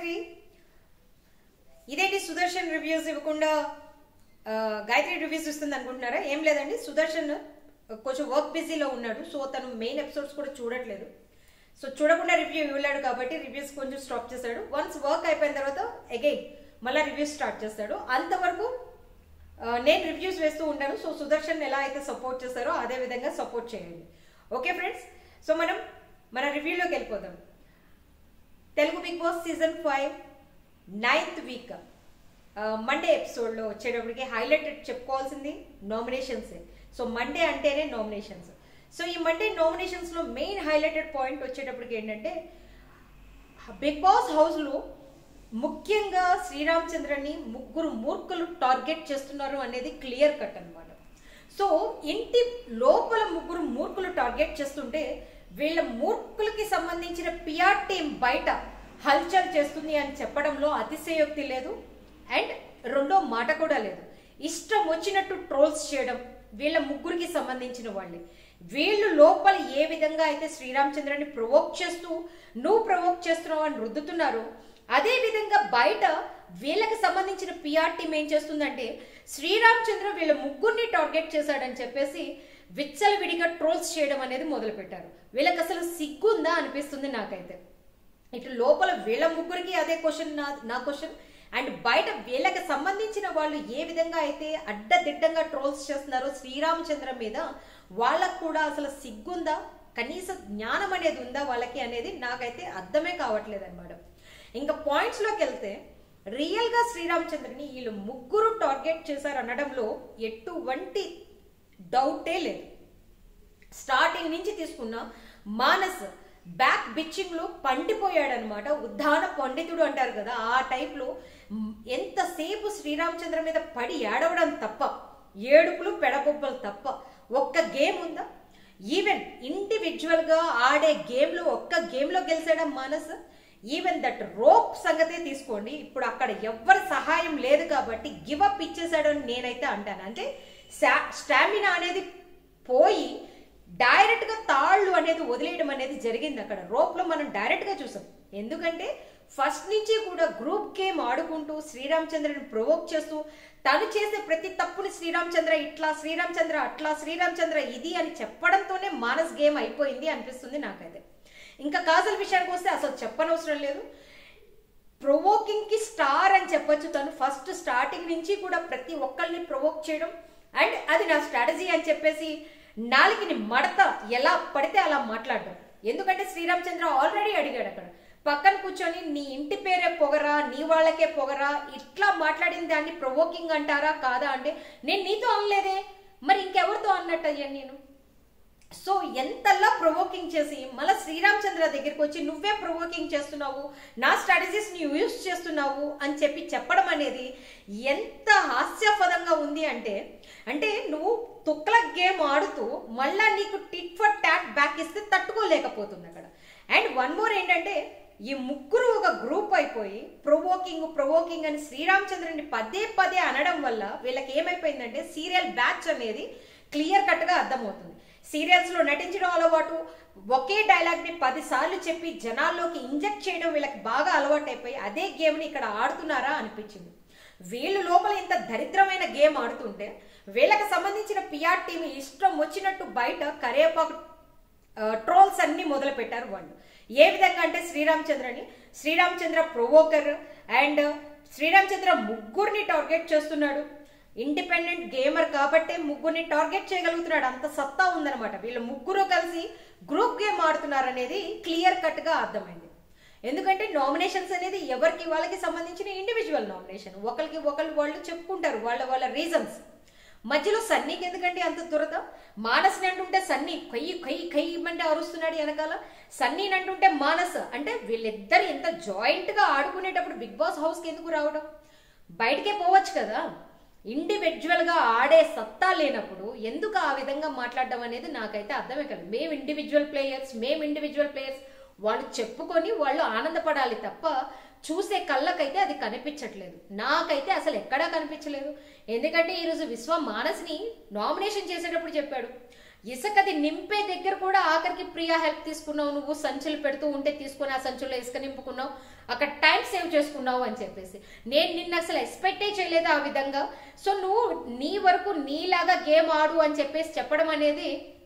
గాయత్రి ఇదేంటి సుదర్శన్ రివ్యూస్ ఇవ్వకుండా ఆ, గాయత్రి రివ్యూస్ ఇస్తుంది అనుకుంటున్నారా ఏం లేదండి సుదర్శన్ కొంచెం వర్క్ బిజీలో ఉన్నాడు సో తను మెయిన్ ఎపిసోడ్స్ కూడా చూడట్లేదు సో చూడకుండా రివ్యూ ఇవ్వలేడు కాబట్టి రివ్యూస్ కొంచెం స్టాప్ చేశాడు వన్స్ వర్క్ అయిపోయిన తర్వాత అగైన్ మళ్ళీ రివ్యూస్ స్టార్ట్ చేస్తాడు అంతవరకు ఆ, నేను రివ్యూస్ వేస్తూ ఉంటాను సో సుదర్శన్ ఎలా అయితే సపోర్ట్ చేస్తారో అదే విధంగా సపోర్ట్ చేయండి ఓకే ఫ్రెండ్స్ సో మనం మన రివ్యూలోకి వెళ్ళిపోదాం Telugu big boss season five ninth week Monday ఎపిసోడ్లో వచ్చేటప్పటికి హైలైటెడ్ చెప్పుకోవాల్సింది నామినేషన్సే సో మండే అంటేనే నామినేషన్స్ సో ఈ మండే నామినేషన్స్లో మెయిన్ హైలైటెడ్ పాయింట్ వచ్చేటప్పటికి ఏంటంటే బిగ్ బాస్ హౌస్లో ముఖ్యంగా శ్రీరామచంద్రని ముగ్గురు మూర్ఖులు టార్గెట్ చేస్తున్నారు అనేది క్లియర్ కట్ అన్నమాట సో ఇంటి లోపల ముగ్గురు మూర్ఖులు టార్గెట్ చేస్తుంటే వీళ్ళ మూర్ఖులకి సంబంధించిన పిఆర్ టీం బయట హల్చల్ చేస్తుంది అని చెప్పడంలో అతిశయోక్తి లేదు అండ్ రెండో మాట కూడా లేదు ఇష్టం వచ్చినట్టు ట్రోల్స్ చేయడం వీళ్ళ ముగ్గురికి సంబంధించిన వాళ్ళే వీళ్ళు లోపల ఏ విధంగా అయితే శ్రీరామచంద్రని ప్రొవోక్ చేస్తూ నువ్వు ప్రొవోక్ చేస్తున్నావు అని రుద్దుతున్నారు అదే విధంగా బయట వీళ్ళకి సంబంధించిన పిఆర్ టీం ఏం చేస్తుందంటే శ్రీరామచంద్ర వీళ్ళ ముగ్గురిని టార్గెట్ చేశాడని చెప్పేసి విచ్చలవిడిగా ట్రోల్స్ చేయడం అనేది మొదలు పెట్టారు వీళ్ళకి అసలు సిగ్గుందా అనిపిస్తుంది నాకైతే ఇటు లోపల వీళ్ళ ముగ్గురికి అదే క్వశ్చన్ నా నా క్వశ్చన్ అండ్ బయట వీళ్ళకి సంబంధించిన వాళ్ళు ఏ విధంగా అయితే అడ్డదిడ్డంగా ట్రోల్స్ చేస్తున్నారో శ్రీరామచంద్ర మీద వాళ్ళకు కూడా అసలు సిగ్గుందా కనీస జ్ఞానం అనేది ఉందా వాళ్ళకి అనేది నాకైతే అర్థమే కావట్లేదు అనమాట ఇంకా పాయింట్స్లోకి వెళ్తే రియల్గా శ్రీరామచంద్రని వీళ్ళు ముగ్గురు టార్గెట్ చేశారు అనడంలో ఎటువంటి డౌటే లేదు స్టార్టింగ్ నుంచి తీసుకున్న మానస్ బ్యాక్ బిచ్చింగ్ లో పండిపోయాడనమాట ఉద్దాన పండితుడు అంటారు కదా ఆ టైప్ లో మ్, ఎంతసేపు శ్రీరామచంద్ర మీద పడి ఏడవడం తప్ప ఏడుపులు పెడబొబ్బలు తప్ప ఒక్క గేమ్ ఉందా ఈవెన్ ఇండివిజువల్ గా ఆడే గేమ్ లో ఒక్క గేమ్ లో గెలిచాడా మానస్ ఈవెన్ దట్ రోప్ సంగతే తీసుకోండి ఇప్పుడు అక్కడ ఎవ్వరి సహాయం లేదు కాబట్టి గివ్ అప్ ఇచ్చేసాడని నేనైతే అంటాను అంటే స్టామినా అనేది పోయి డైరెక్ట్ గా తాళ్ళు అనేది వదిలేయడం అనేది జరిగింది అక్కడ రోప్ లో మనం డైరెక్ట్ గా చూసాం ఎందుకంటే ఫస్ట్ నుంచి కూడా గ్రూప్ గేమ్ ఆడుకుంటూ శ్రీరామచంద్రని ప్రొవోక్ చేస్తూ తను చేసే ప్రతి తప్పుని శ్రీరామచంద్ర ఇట్లా శ్రీరామచంద్ర అట్లా శ్రీరామచంద్ర ఇది అని చెప్పడంతోనే మానస్ గేమ్ అయిపోయింది అనిపిస్తుంది నాకైతే ఇంకా కాజల్ విషయానికి వస్తే అసలు చెప్పనవసరం లేదు ప్రొవోకింగ్ కి స్టార్ అని చెప్పొచ్చు తను ఫస్ట్ స్టార్టింగ్ నుంచి కూడా ప్రతి ఒక్కరిని ప్రొవోక్ చేయడం అండ్ అది నా స్ట్రాటజీ అని చెప్పేసి నాలుగుని మడత ఎలా పడితే అలా మాట్లాడడం ఎందుకంటే శ్రీరామచంద్ర ఆల్రెడీ అడిగాడు అక్కడ పక్కన కూర్చొని నీ ఇంటి పేరే పొగరా నీ వాళ్ళకే పొగరా ఇట్లా మాట్లాడిన దాన్ని ప్రొవోకింగ్ అంటారా కాదా అంటే నేను నీతో అనలేదే మరి ఇంకెవరితో అన్నట్టు అయ్యా నేను సో ఎంతలా ప్రొవోకింగ్ చేసి మళ్ళీ శ్రీరామచంద్ర దగ్గరికి వచ్చి నువ్వే ప్రొవోకింగ్ చేస్తున్నావు నా స్ట్రాటజీస్ ని యూజ్ చేస్తున్నావు అని చెప్పి చెప్పడం అనేది ఎంత హాస్యాస్పదంగా ఉంది అంటే అంటే నువ్వు తుక్కల గేమ్ ఆడుతూ మళ్ళా నీకు టిట్ ఫర్ ట్యాట్ బ్యాక్ ఇస్తే తట్టుకోలేకపోతుంది అక్కడ అండ్ వన్ మోర్ ఏంటంటే ఈ ముగ్గురు ఒక గ్రూప్ అయిపోయి ప్రొవోకింగ్ ప్రొవోకింగ్ అని శ్రీరామచంద్రుని పదే పదే అనడం వల్ల వీళ్ళకి ఏమైపోయిందంటే సీరియల్ బ్యాచ్ అనేది క్లియర్ కట్ గా అర్థమవుతుంది సీరియల్స్ లో నటించడం అలవాటు ఒకే డైలాగ్ ని పది సార్లు చెప్పి జనాల్లోకి ఇంజెక్ట్ చేయడం వీళ్ళకి బాగా అలవాటు అయిపోయి అదే గేమ్ ని ఇక్కడ ఆడుతున్నారా అనిపించింది వీళ్ళు లోపల ఇంత దరిద్రమైన గేమ్ ఆడుతుంటే వీళ్ళకి సంబంధించిన పిఆర్ టీం ఇష్టం వచ్చినట్టు బయట కరేపాకు ట్రోల్స్ అన్ని మొదలు పెట్టారు వాళ్ళు ఏ విధంగా అంటే శ్రీరామచంద్రని శ్రీరామచంద్ర ప్రొవోకర్ అండ్ శ్రీరామచంద్ర ముగ్గురిని టార్గెట్ చేస్తున్నాడు ఇండిపెండెంట్ గేమర్ కాబట్టే ముగ్గురిని టార్గెట్ చేయగలుగుతున్నాడు అంత సత్తా ఉందన్నమాట వీళ్ళు ముగ్గురు కలిసి గ్రూప్ గేమ్ ఆడుతున్నారు అనేది క్లియర్ కట్ గా అర్థమైంది ఎందుకంటే నామినేషన్స్ అనేది ఎవరికి వాళ్ళకి సంబంధించిన ఇండివిజువల్ నామినేషన్ ఒకరికి ఒకళ్ళు వాళ్ళు చెప్పుకుంటారు వాళ్ళ వాళ్ళ రీజన్స్ మధ్యలో సన్నీకి ఎందుకంటే అంత దురద మానస్ని అంటుంటే సన్నీ కయ్యి కయ్యి కయ్యమంటే అరుస్తున్నాడు వెనకాల సన్నీని అంటుంటే మానస్ అంటే వీళ్ళిద్దరు ఎంత జాయింట్ గా ఆడుకునేటప్పుడు బిగ్ బాస్ హౌస్ కి ఎందుకు రావడం బయటకే పోవచ్చు కదా ఇండివిజువల్ గా ఆడే సత్తా లేనప్పుడు ఎందుకు ఆ విధంగా మాట్లాడడం అనేది నాకైతే అర్థమే కాదు మేము ఇండివిజువల్ ప్లేయర్స్ మేము ఇండివిజువల్ ప్లేయర్స్ వాళ్ళు చెప్పుకొని వాళ్ళు ఆనందపడాలి తప్ప చూసే కళ్ళకైతే అది కనిపించట్లేదు నాకైతే అసలు ఎక్కడా కనిపించలేదు ఎందుకంటే ఈరోజు విశ్వ మానస్ని నామినేషన్ చేసేటప్పుడు చెప్పాడు ఇసుకది నింపే దగ్గర కూడా ఆఖరికి ప్రియా హెల్ప్ తీసుకున్నావు నువ్వు సంచులు పెడుతూ ఉంటే తీసుకుని ఆ సంచుల్లో ఇసుక నింపుకున్నావు అక్కడ టైం సేవ్ చేసుకున్నావు అని చెప్పేసి నేను నిన్న అసలు ఎక్స్పెక్టే చేయలేదు ఆ విధంగా సో నువ్వు నీ వరకు నీలాగా గేమ్ ఆడు అని చెప్పేసి చెప్పడం అనేది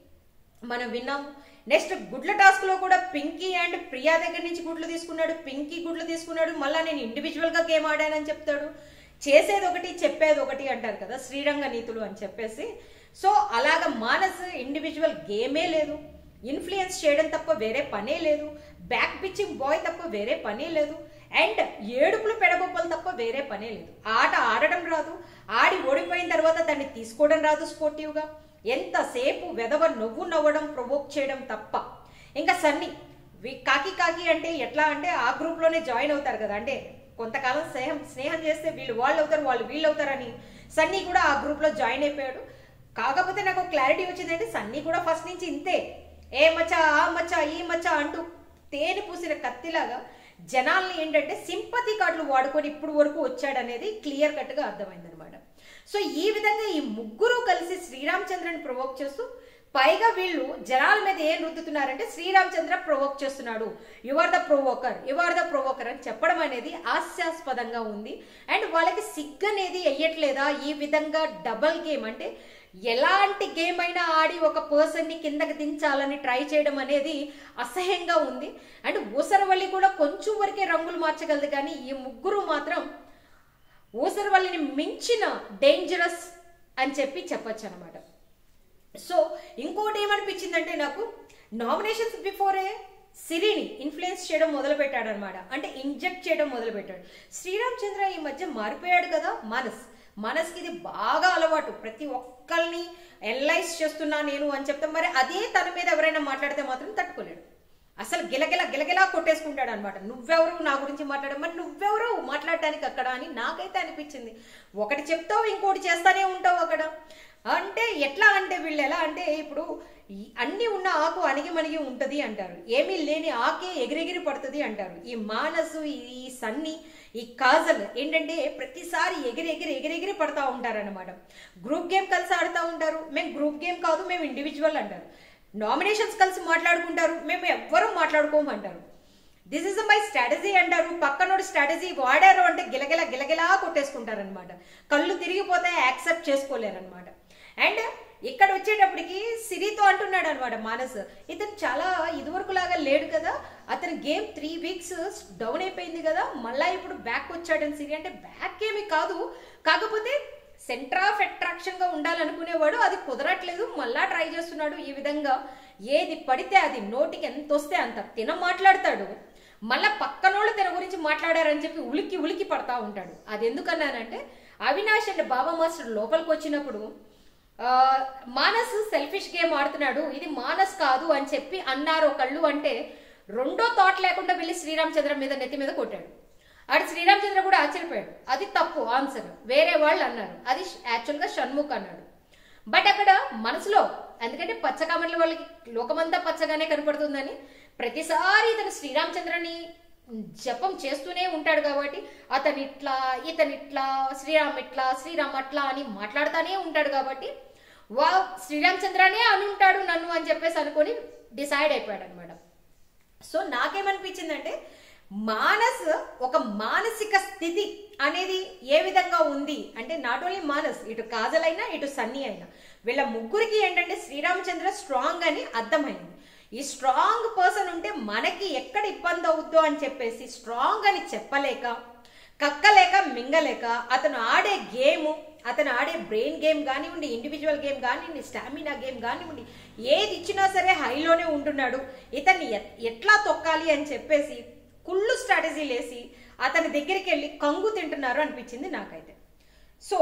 మనం విన్నాం నెక్స్ట్ గుడ్ల టాస్క్ లో కూడా పింకీ అండ్ ప్రియా దగ్గర నుంచి గుడ్లు తీసుకున్నాడు పింకీ గుడ్లు తీసుకున్నాడు మళ్ళా నేను ఇండివిజువల్ గా గేమ్ ఆడానని చెప్తాడు చేసేది ఒకటి చెప్పేది ఒకటి అంటారు కదా శ్రీరంగ నీతులు అని చెప్పేసి సో అలాగ మానస్ ఇండివిజువల్ గేమే లేదు ఇన్ఫ్లుయెన్స్ చేయడం తప్ప వేరే పనే లేదు బ్యాక్ పిచ్చింగ్ బాయ్ తప్ప వేరే పనే లేదు అండ్ ఏడుపులు పెడబొబ్బలు తప్ప వేరే పనే లేదు ఆట ఆడడం రాదు ఆడి ఓడిపోయిన తర్వాత దాన్ని తీసుకోవడం రాదు స్పోర్టివ్గా ఎంతసేపు వెదవ నవ్వు నవ్వడం ప్రొవోక్ చేయడం తప్ప ఇంకా సన్నీ వి- కాకి కాకి అంటే ఎట్లా అంటే ఆ గ్రూప్ లోనే జాయిన్ అవుతారు కదా అంటే కొంతకాలం స్నేహం స్నేహం చేస్తే వీళ్ళు వాళ్ళు అవుతారు వాళ్ళు వీళ్ళు అవుతారని సన్నీ కూడా ఆ గ్రూప్ లో జాయిన్ అయిపోయాడు కాకపోతే నాకు క్లారిటీ వచ్చిందంటే సన్నీ కూడా ఫస్ట్ నుంచి ఇంతే ఏ మచ్చా ఆ మచ్చా ఈ మచ్చా అంటూ తేనె పూసిన కత్తిలాగా జనాల్ని ఏంటంటే సింపతి కార్డులు వాడుకొని ఇప్పుడు వరకు వచ్చాడనేది క్లియర్ కట్ గా అర్థమైంది అనమాట సో ఈ విధంగా ఈ ముగ్గురు కలిసి శ్రీరామచంద్రని ప్రొవోక్ చేస్తూ పైగా వీళ్ళు జనాల మీద ఏం రుద్దుతున్నారంటే శ్రీరామచంద్ర ప్రొవోక్ చేస్తున్నాడు you are the provoker you are the provoker అని చెప్పడం అనేది హాస్యాస్పదంగా ఉంది అండ్ వాళ్ళకి సిగ్గు అనేది వెయ్యట్లేదా ఈ విధంగా డబల్ గేమ్ అంటే ఎలాంటి గేమ్ అయినా ఆడి ఒక పర్సన్ ని కిందకి దించాలని ట్రై చేయడం అనేది అసహ్యంగా ఉంది అండ్ ఊసరవల్లి కూడా కొంచెం వరకే రంగులు మార్చగలదు కానీ ఈ ముగ్గురు మాత్రం ఊసరవల్లిని మించిన డేంజరస్ అని చెప్పి చెప్పొచ్చు అనమాట సో ఇంకోటి ఏమనిపించిందంటే నాకు నామినేషన్స్ బిఫోరే సిరిని ఇన్ఫ్లుయెన్స్ చేయడం మొదలు పెట్టాడు అనమాట అంటే ఇంజెక్ట్ చేయడం మొదలు పెట్టాడు శ్రీరామ్ చంద్ర ఈ మధ్య మారిపోయాడు కదా మనస్ మనస్కి ఇది బాగా అలవాటు ప్రతి ఒక్కరిని ఎనలైజ్ చేస్తున్నా నేను అని చెప్తాం మరి అదే తన మీద ఎవరైనా మాట్లాడితే మాత్రం తట్టుకోలేడు అసలు గిలగిల గిలగిలా కొట్టేసుకుంటాడు అనమాట నువ్వెవరు నా గురించి మాట్లాడడం మరి నువ్వెవరు మాట్లాడటానికి అక్కడ అని నాకైతే అనిపించింది ఒకటి చెప్తావు ఇంకోటి చేస్తానే ఉంటావు అక్కడ అంటే ఎట్లా అంటే వీళ్ళు ఎలా అంటే ఇప్పుడు ఈ అన్ని ఉన్న ఆకు అణిగి మణిగి ఉంటది అంటారు ఏమీ లేని ఆకే ఎగిరెగిరి పడుతుంది అంటారు ఈ మానసు ఈ సన్ని ఈ కాజల్ ఏంటంటే ప్రతిసారి ఎగిరి ఎగిరి ఎగిరెగిరి పడతా ఉంటారన్నమాట గ్రూప్ గేమ్ కలిసి ఆడుతూ ఉంటారు మేము గ్రూప్ గేమ్ కాదు మేము ఇండివిజువల్ అంటారు నామినేషన్స్ కలిసి మాట్లాడుకుంటారు మేము ఎవ్వరూ మాట్లాడుకోము అంటారు దిస్ ఇస్ మై స్ట్రాటజీ అంటారు పక్కనోడు స్ట్రాటజీ వాడారు అంటే గిలగిల గిలగిలా కొట్టేసుకుంటారనమాట కళ్ళు తిరిగిపోతే యాక్సెప్ట్ చేసుకోలేరనమాట అండ్ ఇక్కడ వచ్చేటప్పటికి సిరితో అంటున్నాడు అనమాట మానస్ ఇతను చాలా ఇదివరకు లాగా లేడు కదా అతని గేమ్ త్రీ వీక్స్ డౌన్ అయిపోయింది కదా మళ్ళా ఇప్పుడు బ్యాక్ వచ్చాడని సిరి అంటే బ్యాక్ ఏమి కాదు కాకపోతే సెంటర్ ఆఫ్ అట్రాక్షన్ గా ఉండాలనుకునేవాడు అది కుదరట్లేదు మళ్ళా ట్రై చేస్తున్నాడు ఈ విధంగా ఏది పడితే అది నోటికి ఎంత వస్తే అంత తిన మాట్లాడతాడు మళ్ళా పక్కనోళ్ళు తన గురించి మాట్లాడారని చెప్పి ఉలికి ఉలికి పడతా ఉంటాడు అది ఎందుకన్నానంటే అవినాష్ అండ్ బాబా మాస్టర్ లోపలికి వచ్చినప్పుడు ఆ, మానస్ సెల్ఫిష్ గేమ్ ఆడుతున్నాడు ఇది మానస్ కాదు అని చెప్పి అన్నారు ఒకళ్ళు అంటే రెండో థాట్ లేకుండా వెళ్ళి శ్రీరామచంద్ర మీద నెత్తి మీద కొట్టాడు ఆడు శ్రీరామచంద్ర కూడా ఆశ్చర్యపోయాడు అది తప్పు ఆన్సర్ వేరే వాళ్ళు అన్నారు అది యాక్చువల్ గా షణ్ముఖ్ అన్నాడు బట్ అక్కడ మనసులో ఎందుకంటే పచ్చకామర్ల వాళ్ళకి లోకమంతా పచ్చగానే కనపడుతుందని ప్రతిసారి ఇతను శ్రీరామచంద్రని జపం చేస్తూనే ఉంటాడు కాబట్టి అతను ఇట్లా ఇతను ఇట్లా శ్రీరామ్ ఇట్లా శ్రీరామ్ అట్లా అని మాట్లాడుతానే ఉంటాడు కాబట్టి వా శ్రీరామచంద్రనే అనుంటాడు నన్ను అని చెప్పేసి అనుకొని డిసైడ్ అయిపోయాడు అనమాట సో నాకేమనిపించిందంటే మానస్ ఒక మానసిక స్థితి అనేది ఏ విధంగా ఉంది అంటే నాట్ ఓన్లీ మానస్ ఇటు కాజల్ అయినా ఇటు సన్నీ అయినా వీళ్ళ ముగ్గురికి ఏంటంటే శ్రీరామచంద్ర స్ట్రాంగ్ అని అర్థమైంది ఈ స్ట్రాంగ్ పర్సన్ ఉంటే మనకి ఎక్కడ ఇబ్బంది అవుద్దో అని చెప్పేసి స్ట్రాంగ్ అని చెప్పలేక కక్కలేక మింగలేక అతను ఆడే గేమ్ అతను ఆడే బ్రెయిన్ గేమ్ కానివ్వండి ఇండివిజువల్ గేమ్ కానివ్వండి స్టామినా గేమ్ కానివ్వండి ఏది ఇచ్చినా సరే హైలోనే ఉంటున్నాడు ఇతన్ని ఎట్- ఎట్లా తొక్కాలి అని చెప్పేసి కుళ్ళు స్ట్రాటజీ లేసి అతని దగ్గరికి వెళ్ళి కంగు తింటున్నారు అనిపించింది నాకైతే సో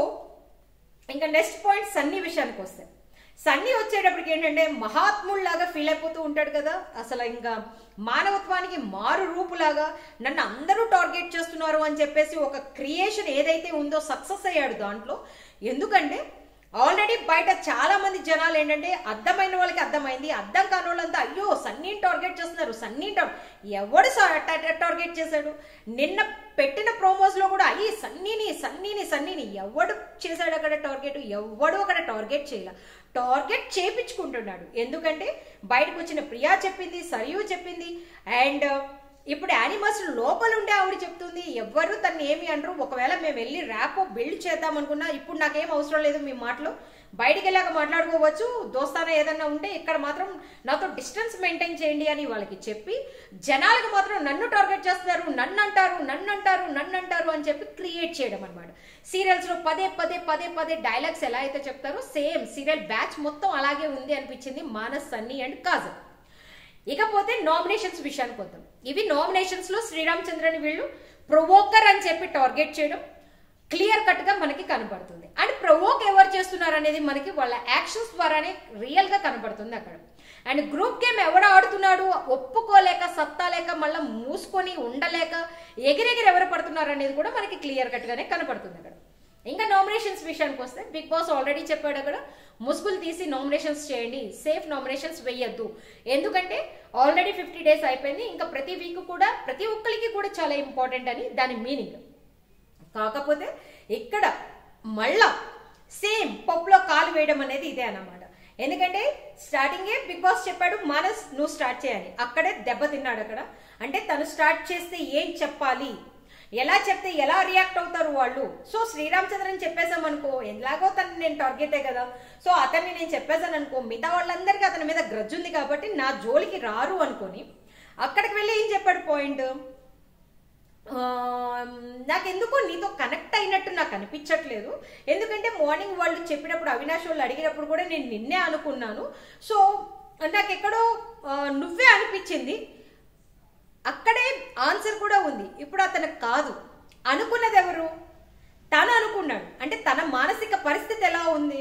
ఇంకా నెక్స్ట్ పాయింట్ సన్నీ విషయానికి వస్తే సన్నీ వచ్చేటప్పటికి ఏంటంటే మహాత్ముల్లాగా ఫీల్ అయిపోతూ ఉంటాడు కదా అసలు ఇంకా మానవత్వానికి మారు రూపులాగా నన్ను అందరూ టార్గెట్ చేస్తున్నారు అని చెప్పేసి ఒక క్రియేషన్ ఏదైతే ఉందో సక్సెస్ అయ్యాడు దాంట్లో ఎందుకంటే ఆల్రెడీ బయట చాలా మంది జనాలు ఏంటంటే అర్థమైన వాళ్ళకి అర్థమైంది అర్థం కాని వాళ్ళంతా అయ్యో సన్నీని టార్గెట్ చేస్తున్నారు సన్నీ ఎవడు టార్గెట్ చేశాడు నిన్న పెట్టిన ప్రోమోస్ లో కూడా అయ్యి సన్నీని సన్నీని సన్నీని ఎవడు చేశాడు అక్కడ టార్గెట్ ఎవడు అక్కడ టార్గెట్ చేయాల టార్గెట్ చేపించుకుంటున్నాడు ఎందుకంటే బయటకు వచ్చిన ప్రియా చెప్పింది సరియు చెప్పింది అండ్ ఇప్పుడు యానిమల్స్ లోపల ఉండే ఆవిడ చెప్తుంది ఎవ్వరు తను ఏమి అనరు ఒకవేళ మేము వెళ్ళి ర్యాప్ బిల్డ్ చేద్దాం అనుకున్నా ఇప్పుడు నాకేం అవసరం లేదు మీ మాటలు బయటికి వెళ్ళాక మాట్లాడుకోవచ్చు దోస్తానా ఏదన్నా ఉంటే ఇక్కడ మాత్రం నాతో డిస్టెన్స్ మెయింటైన్ చేయండి అని వాళ్ళకి చెప్పి జనాలకు మాత్రం నన్ను టార్గెట్ చేస్తున్నారు నన్ను అంటారు నన్ను అంటారు నన్ను అంటారు అని చెప్పి క్రియేట్ చేయడం అనమాట సీరియల్స్ లో పదే పదే పదే పదే డైలాగ్స్ ఎలా అయితే చెప్తారో సేమ్ సీరియల్ బ్యాచ్ మొత్తం అలాగే ఉంది అనిపించింది మానస్ సన్నీ అండ్ కాజల్ ఇకపోతే నామినేషన్స్ విషయానికి వద్దాం ఇవి నామినేషన్స్ లో శ్రీరామచంద్రని వీళ్ళు ప్రొవోకర్ అని చెప్పి టార్గెట్ చేయడం క్లియర్ కట్ గా మనకి కనబడుతుంది అండ్ ప్రొవోక్ ఎవరు చేస్తున్నారు అనేది మనకి వాళ్ళ యాక్షన్స్ ద్వారానే రియల్ గా కనబడుతుంది అక్కడ అండ్ గ్రూప్ గేమ్ ఎవడు ఆడుతున్నాడు ఒప్పుకోలేక సత్తా లేక మళ్ళీ మూసుకొని ఉండలేక ఎగిరెగిరి ఎవరు పడుతున్నారు అనేది కూడా మనకి క్లియర్ కట్ గానే కనబడుతుంది అక్కడ ఇంకా నామినేషన్స్ విషయానికి వస్తే బిగ్ బాస్ ఆల్రెడీ చెప్పాడు అక్కడ ముసుగులు తీసి నామినేషన్స్ చేయండి సేఫ్ నామినేషన్స్ వేయొద్దు ఎందుకంటే ఆల్రెడీ ఫిఫ్టీ డేస్ అయిపోయింది ఇంకా ప్రతి వీక్ కూడా ప్రతి ఒక్కరికి కూడా చాలా ఇంపార్టెంట్ అని దాని మీనింగ్ కాకపోతే ఇక్కడ మళ్ళా సేమ్ పప్పులో కాలు వేయడం అనేది ఇదే అన్నమాట ఎందుకంటే స్టార్టింగే బిగ్ బాస్ చెప్పాడు మానస్ నువ్వు స్టార్ట్ చేయాలి అక్కడే దెబ్బతిన్నాడు అక్కడ అంటే తను స్టార్ట్ చేస్తే ఏం చెప్పాలి ఎలా చెప్తే ఎలా రియాక్ట్ అవుతారు వాళ్ళు సో శ్రీరామచంద్రన్ చెప్పేసాం అనుకో ఎలాగో తను నేను టార్గెటే కదా సో అతన్ని నేను చెప్పేసాను అనుకో మిగతా వాళ్ళందరికీ అతని మీద గ్రజ్ ఉంది కాబట్టి నా జోలికి రారు అనుకొని అక్కడికి వెళ్ళి ఏం చెప్పాడు పాయింట్ నాకెందుకో నీతో కనెక్ట్ అయినట్టు నాకు అనిపించట్లేదు ఎందుకంటే మార్నింగ్ వాళ్ళు చెప్పినప్పుడు అవినాష్ వాళ్ళు అడిగినప్పుడు కూడా నేను నిన్నే అనుకున్నాను సో నాకెక్కడో ఆ, నువ్వే అనిపించింది అక్కడే ఆన్సర్ కూడా ఉంది ఇప్పుడు అతనికి కాదు అనుకున్నది ఎవరు తను అనుకున్నాడు అంటే తన మానసిక పరిస్థితి ఎలా ఉంది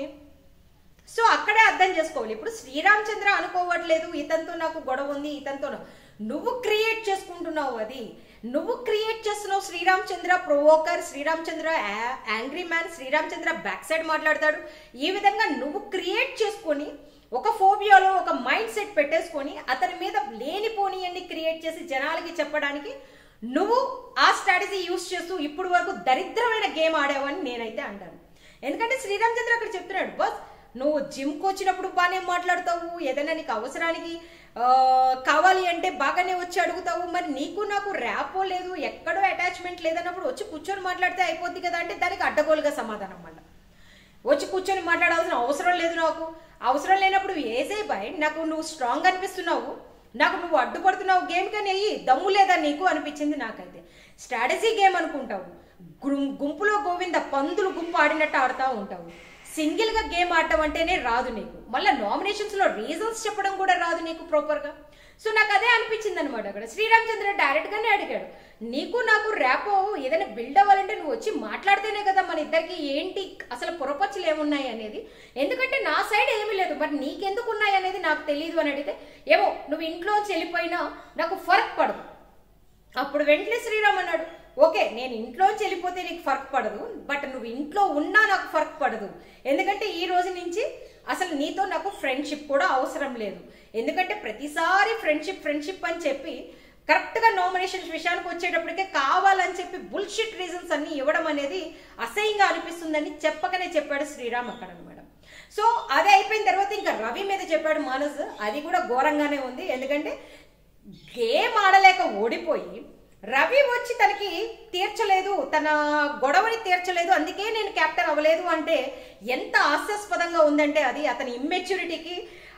సో అక్కడే అర్థం చేసుకోవాలి ఇప్పుడు శ్రీరామచంద్ర అనుకోవట్లేదు ఇతనితో నాకు గొడవ ఉంది ఇతనితో నా- నువ్వు క్రియేట్ చేసుకుంటున్నావు అది నువ్వు క్రియేట్ చేస్తున్నావు Sreeramachandra provoker Sreeramachandra angry man Sreeramachandra back side మాట్లాడతాడు ఈ విధంగా నువ్వు క్రియేట్ చేసుకొని ఒక ఫోబియాలో ఒక మైండ్ సెట్ పెట్టేసుకొని అతని మీద లేనిపోనియన్ని క్రియేట్ చేసి జనాలకి చెప్పడానికి నువ్వు ఆ స్ట్రాటజీ యూస్ చేస్తూ ఇప్పుడు వరకు దరిద్రమైన గేమ్ ఆడావని నేనైతే అంటాను ఎందుకంటే శ్రీరామచంద్ర అక్కడ చెప్తున్నాడు బస్ నువ్వు జిమ్కి వచ్చినప్పుడు బాగానే మాట్లాడతావు ఏదైనా నీకు అవసరానికి ఆ, కావాలి అంటే బాగానే వచ్చి అడుగుతావు మరి నీకు నాకు ర్యాపో లేదు ఎక్కడో అటాచ్మెంట్ లేదన్నప్పుడు వచ్చి కూర్చొని మాట్లాడితే అయిపోద్ది కదా అంటే దానికి అడ్డగోలుగా సమాధానం మళ్ళీ వచ్చి కూర్చొని మాట్లాడాల్సిన అవసరం లేదు నాకు అవసరం లేనప్పుడు వేసే బాయ్ నాకు నువ్వు స్ట్రాంగ్ అనిపిస్తున్నావు నాకు నువ్వు అడ్డుపడుతున్నావు గేమ్ కానీ అయ్యి దమ్ము లేదా నీకు అనిపించింది నాకైతే స్ట్రాటజీ గేమ్ అనుకుంటావు గుం- గుంపులో గోవింద పందులు గుంపు ఆడినట్టు ఆడుతూ ఉంటావు సింగిల్ గా గేమ్ ఆడటం అంటేనే రాదు నీకు మళ్ళీ నామినేషన్స్ లో రీజన్స్ చెప్పడం కూడా రాదు నీకు ప్రాపర్ గా సో నాకు అదే అనిపించింది అనమాట అక్కడ శ్రీరామచంద్ర డైరెక్ట్ గానే అడిగాడు నీకు నాకు ర్యాపో ఏదైనా బిల్డ్ అవ్వాలంటే నువ్వు వచ్చి మాట్లాడితేనే కదా మన ఇద్దరికి ఏంటి అసలు పొరపచ్చులు ఏమున్నాయి అనేది ఎందుకంటే నా సైడ్ ఏమీ లేదు మరి నీకెందుకు ఉన్నాయి అనేది నాకు తెలియదు అని అడిగితే ఏమో నువ్వు ఇంట్లోంచి వెళ్ళిపోయినా నాకు ఫరక్ పడదు అప్పుడు వెంటనే శ్రీరామ్ అన్నాడు ఓకే నేను ఇంట్లోంచి వెళ్ళిపోతే నీకు ఫరక్ పడదు బట్ నువ్వు ఇంట్లో ఉన్నా నాకు ఫరక్ పడదు ఎందుకంటే ఈ రోజు నుంచి అసలు నీతో నాకు ఫ్రెండ్షిప్ కూడా అవసరం లేదు ఎందుకంటే ప్రతిసారి ఫ్రెండ్షిప్ ఫ్రెండ్షిప్ అని చెప్పి కరెక్ట్ గా నామినేషన్స్ విషయానికి వచ్చేటప్పటికే కావాలని చెప్పి బుల్షిట్ రీజన్స్ అన్ని ఇవ్వడం అనేది అసహ్యంగా అనిపిస్తుందని చెప్పకనే చెప్పాడు శ్రీరామ్ అక్కడ అనమాట సో అది అయిపోయిన తర్వాత ఇంకా రవి మీద చెప్పాడు మానస్ అది కూడా ఘోరంగానే ఉంది ఎందుకంటే గేమ్ ఆడలేక ఓడిపోయి రవి వచ్చి తనకి తీర్చలేదు తన గొడవని తీర్చలేదు అందుకే నేను కెప్టెన్ అవ్వలేదు అంటే ఎంత హాస్యాస్పదంగా ఉందంటే అది అతని ఇమ్మెచ్యూరిటీకి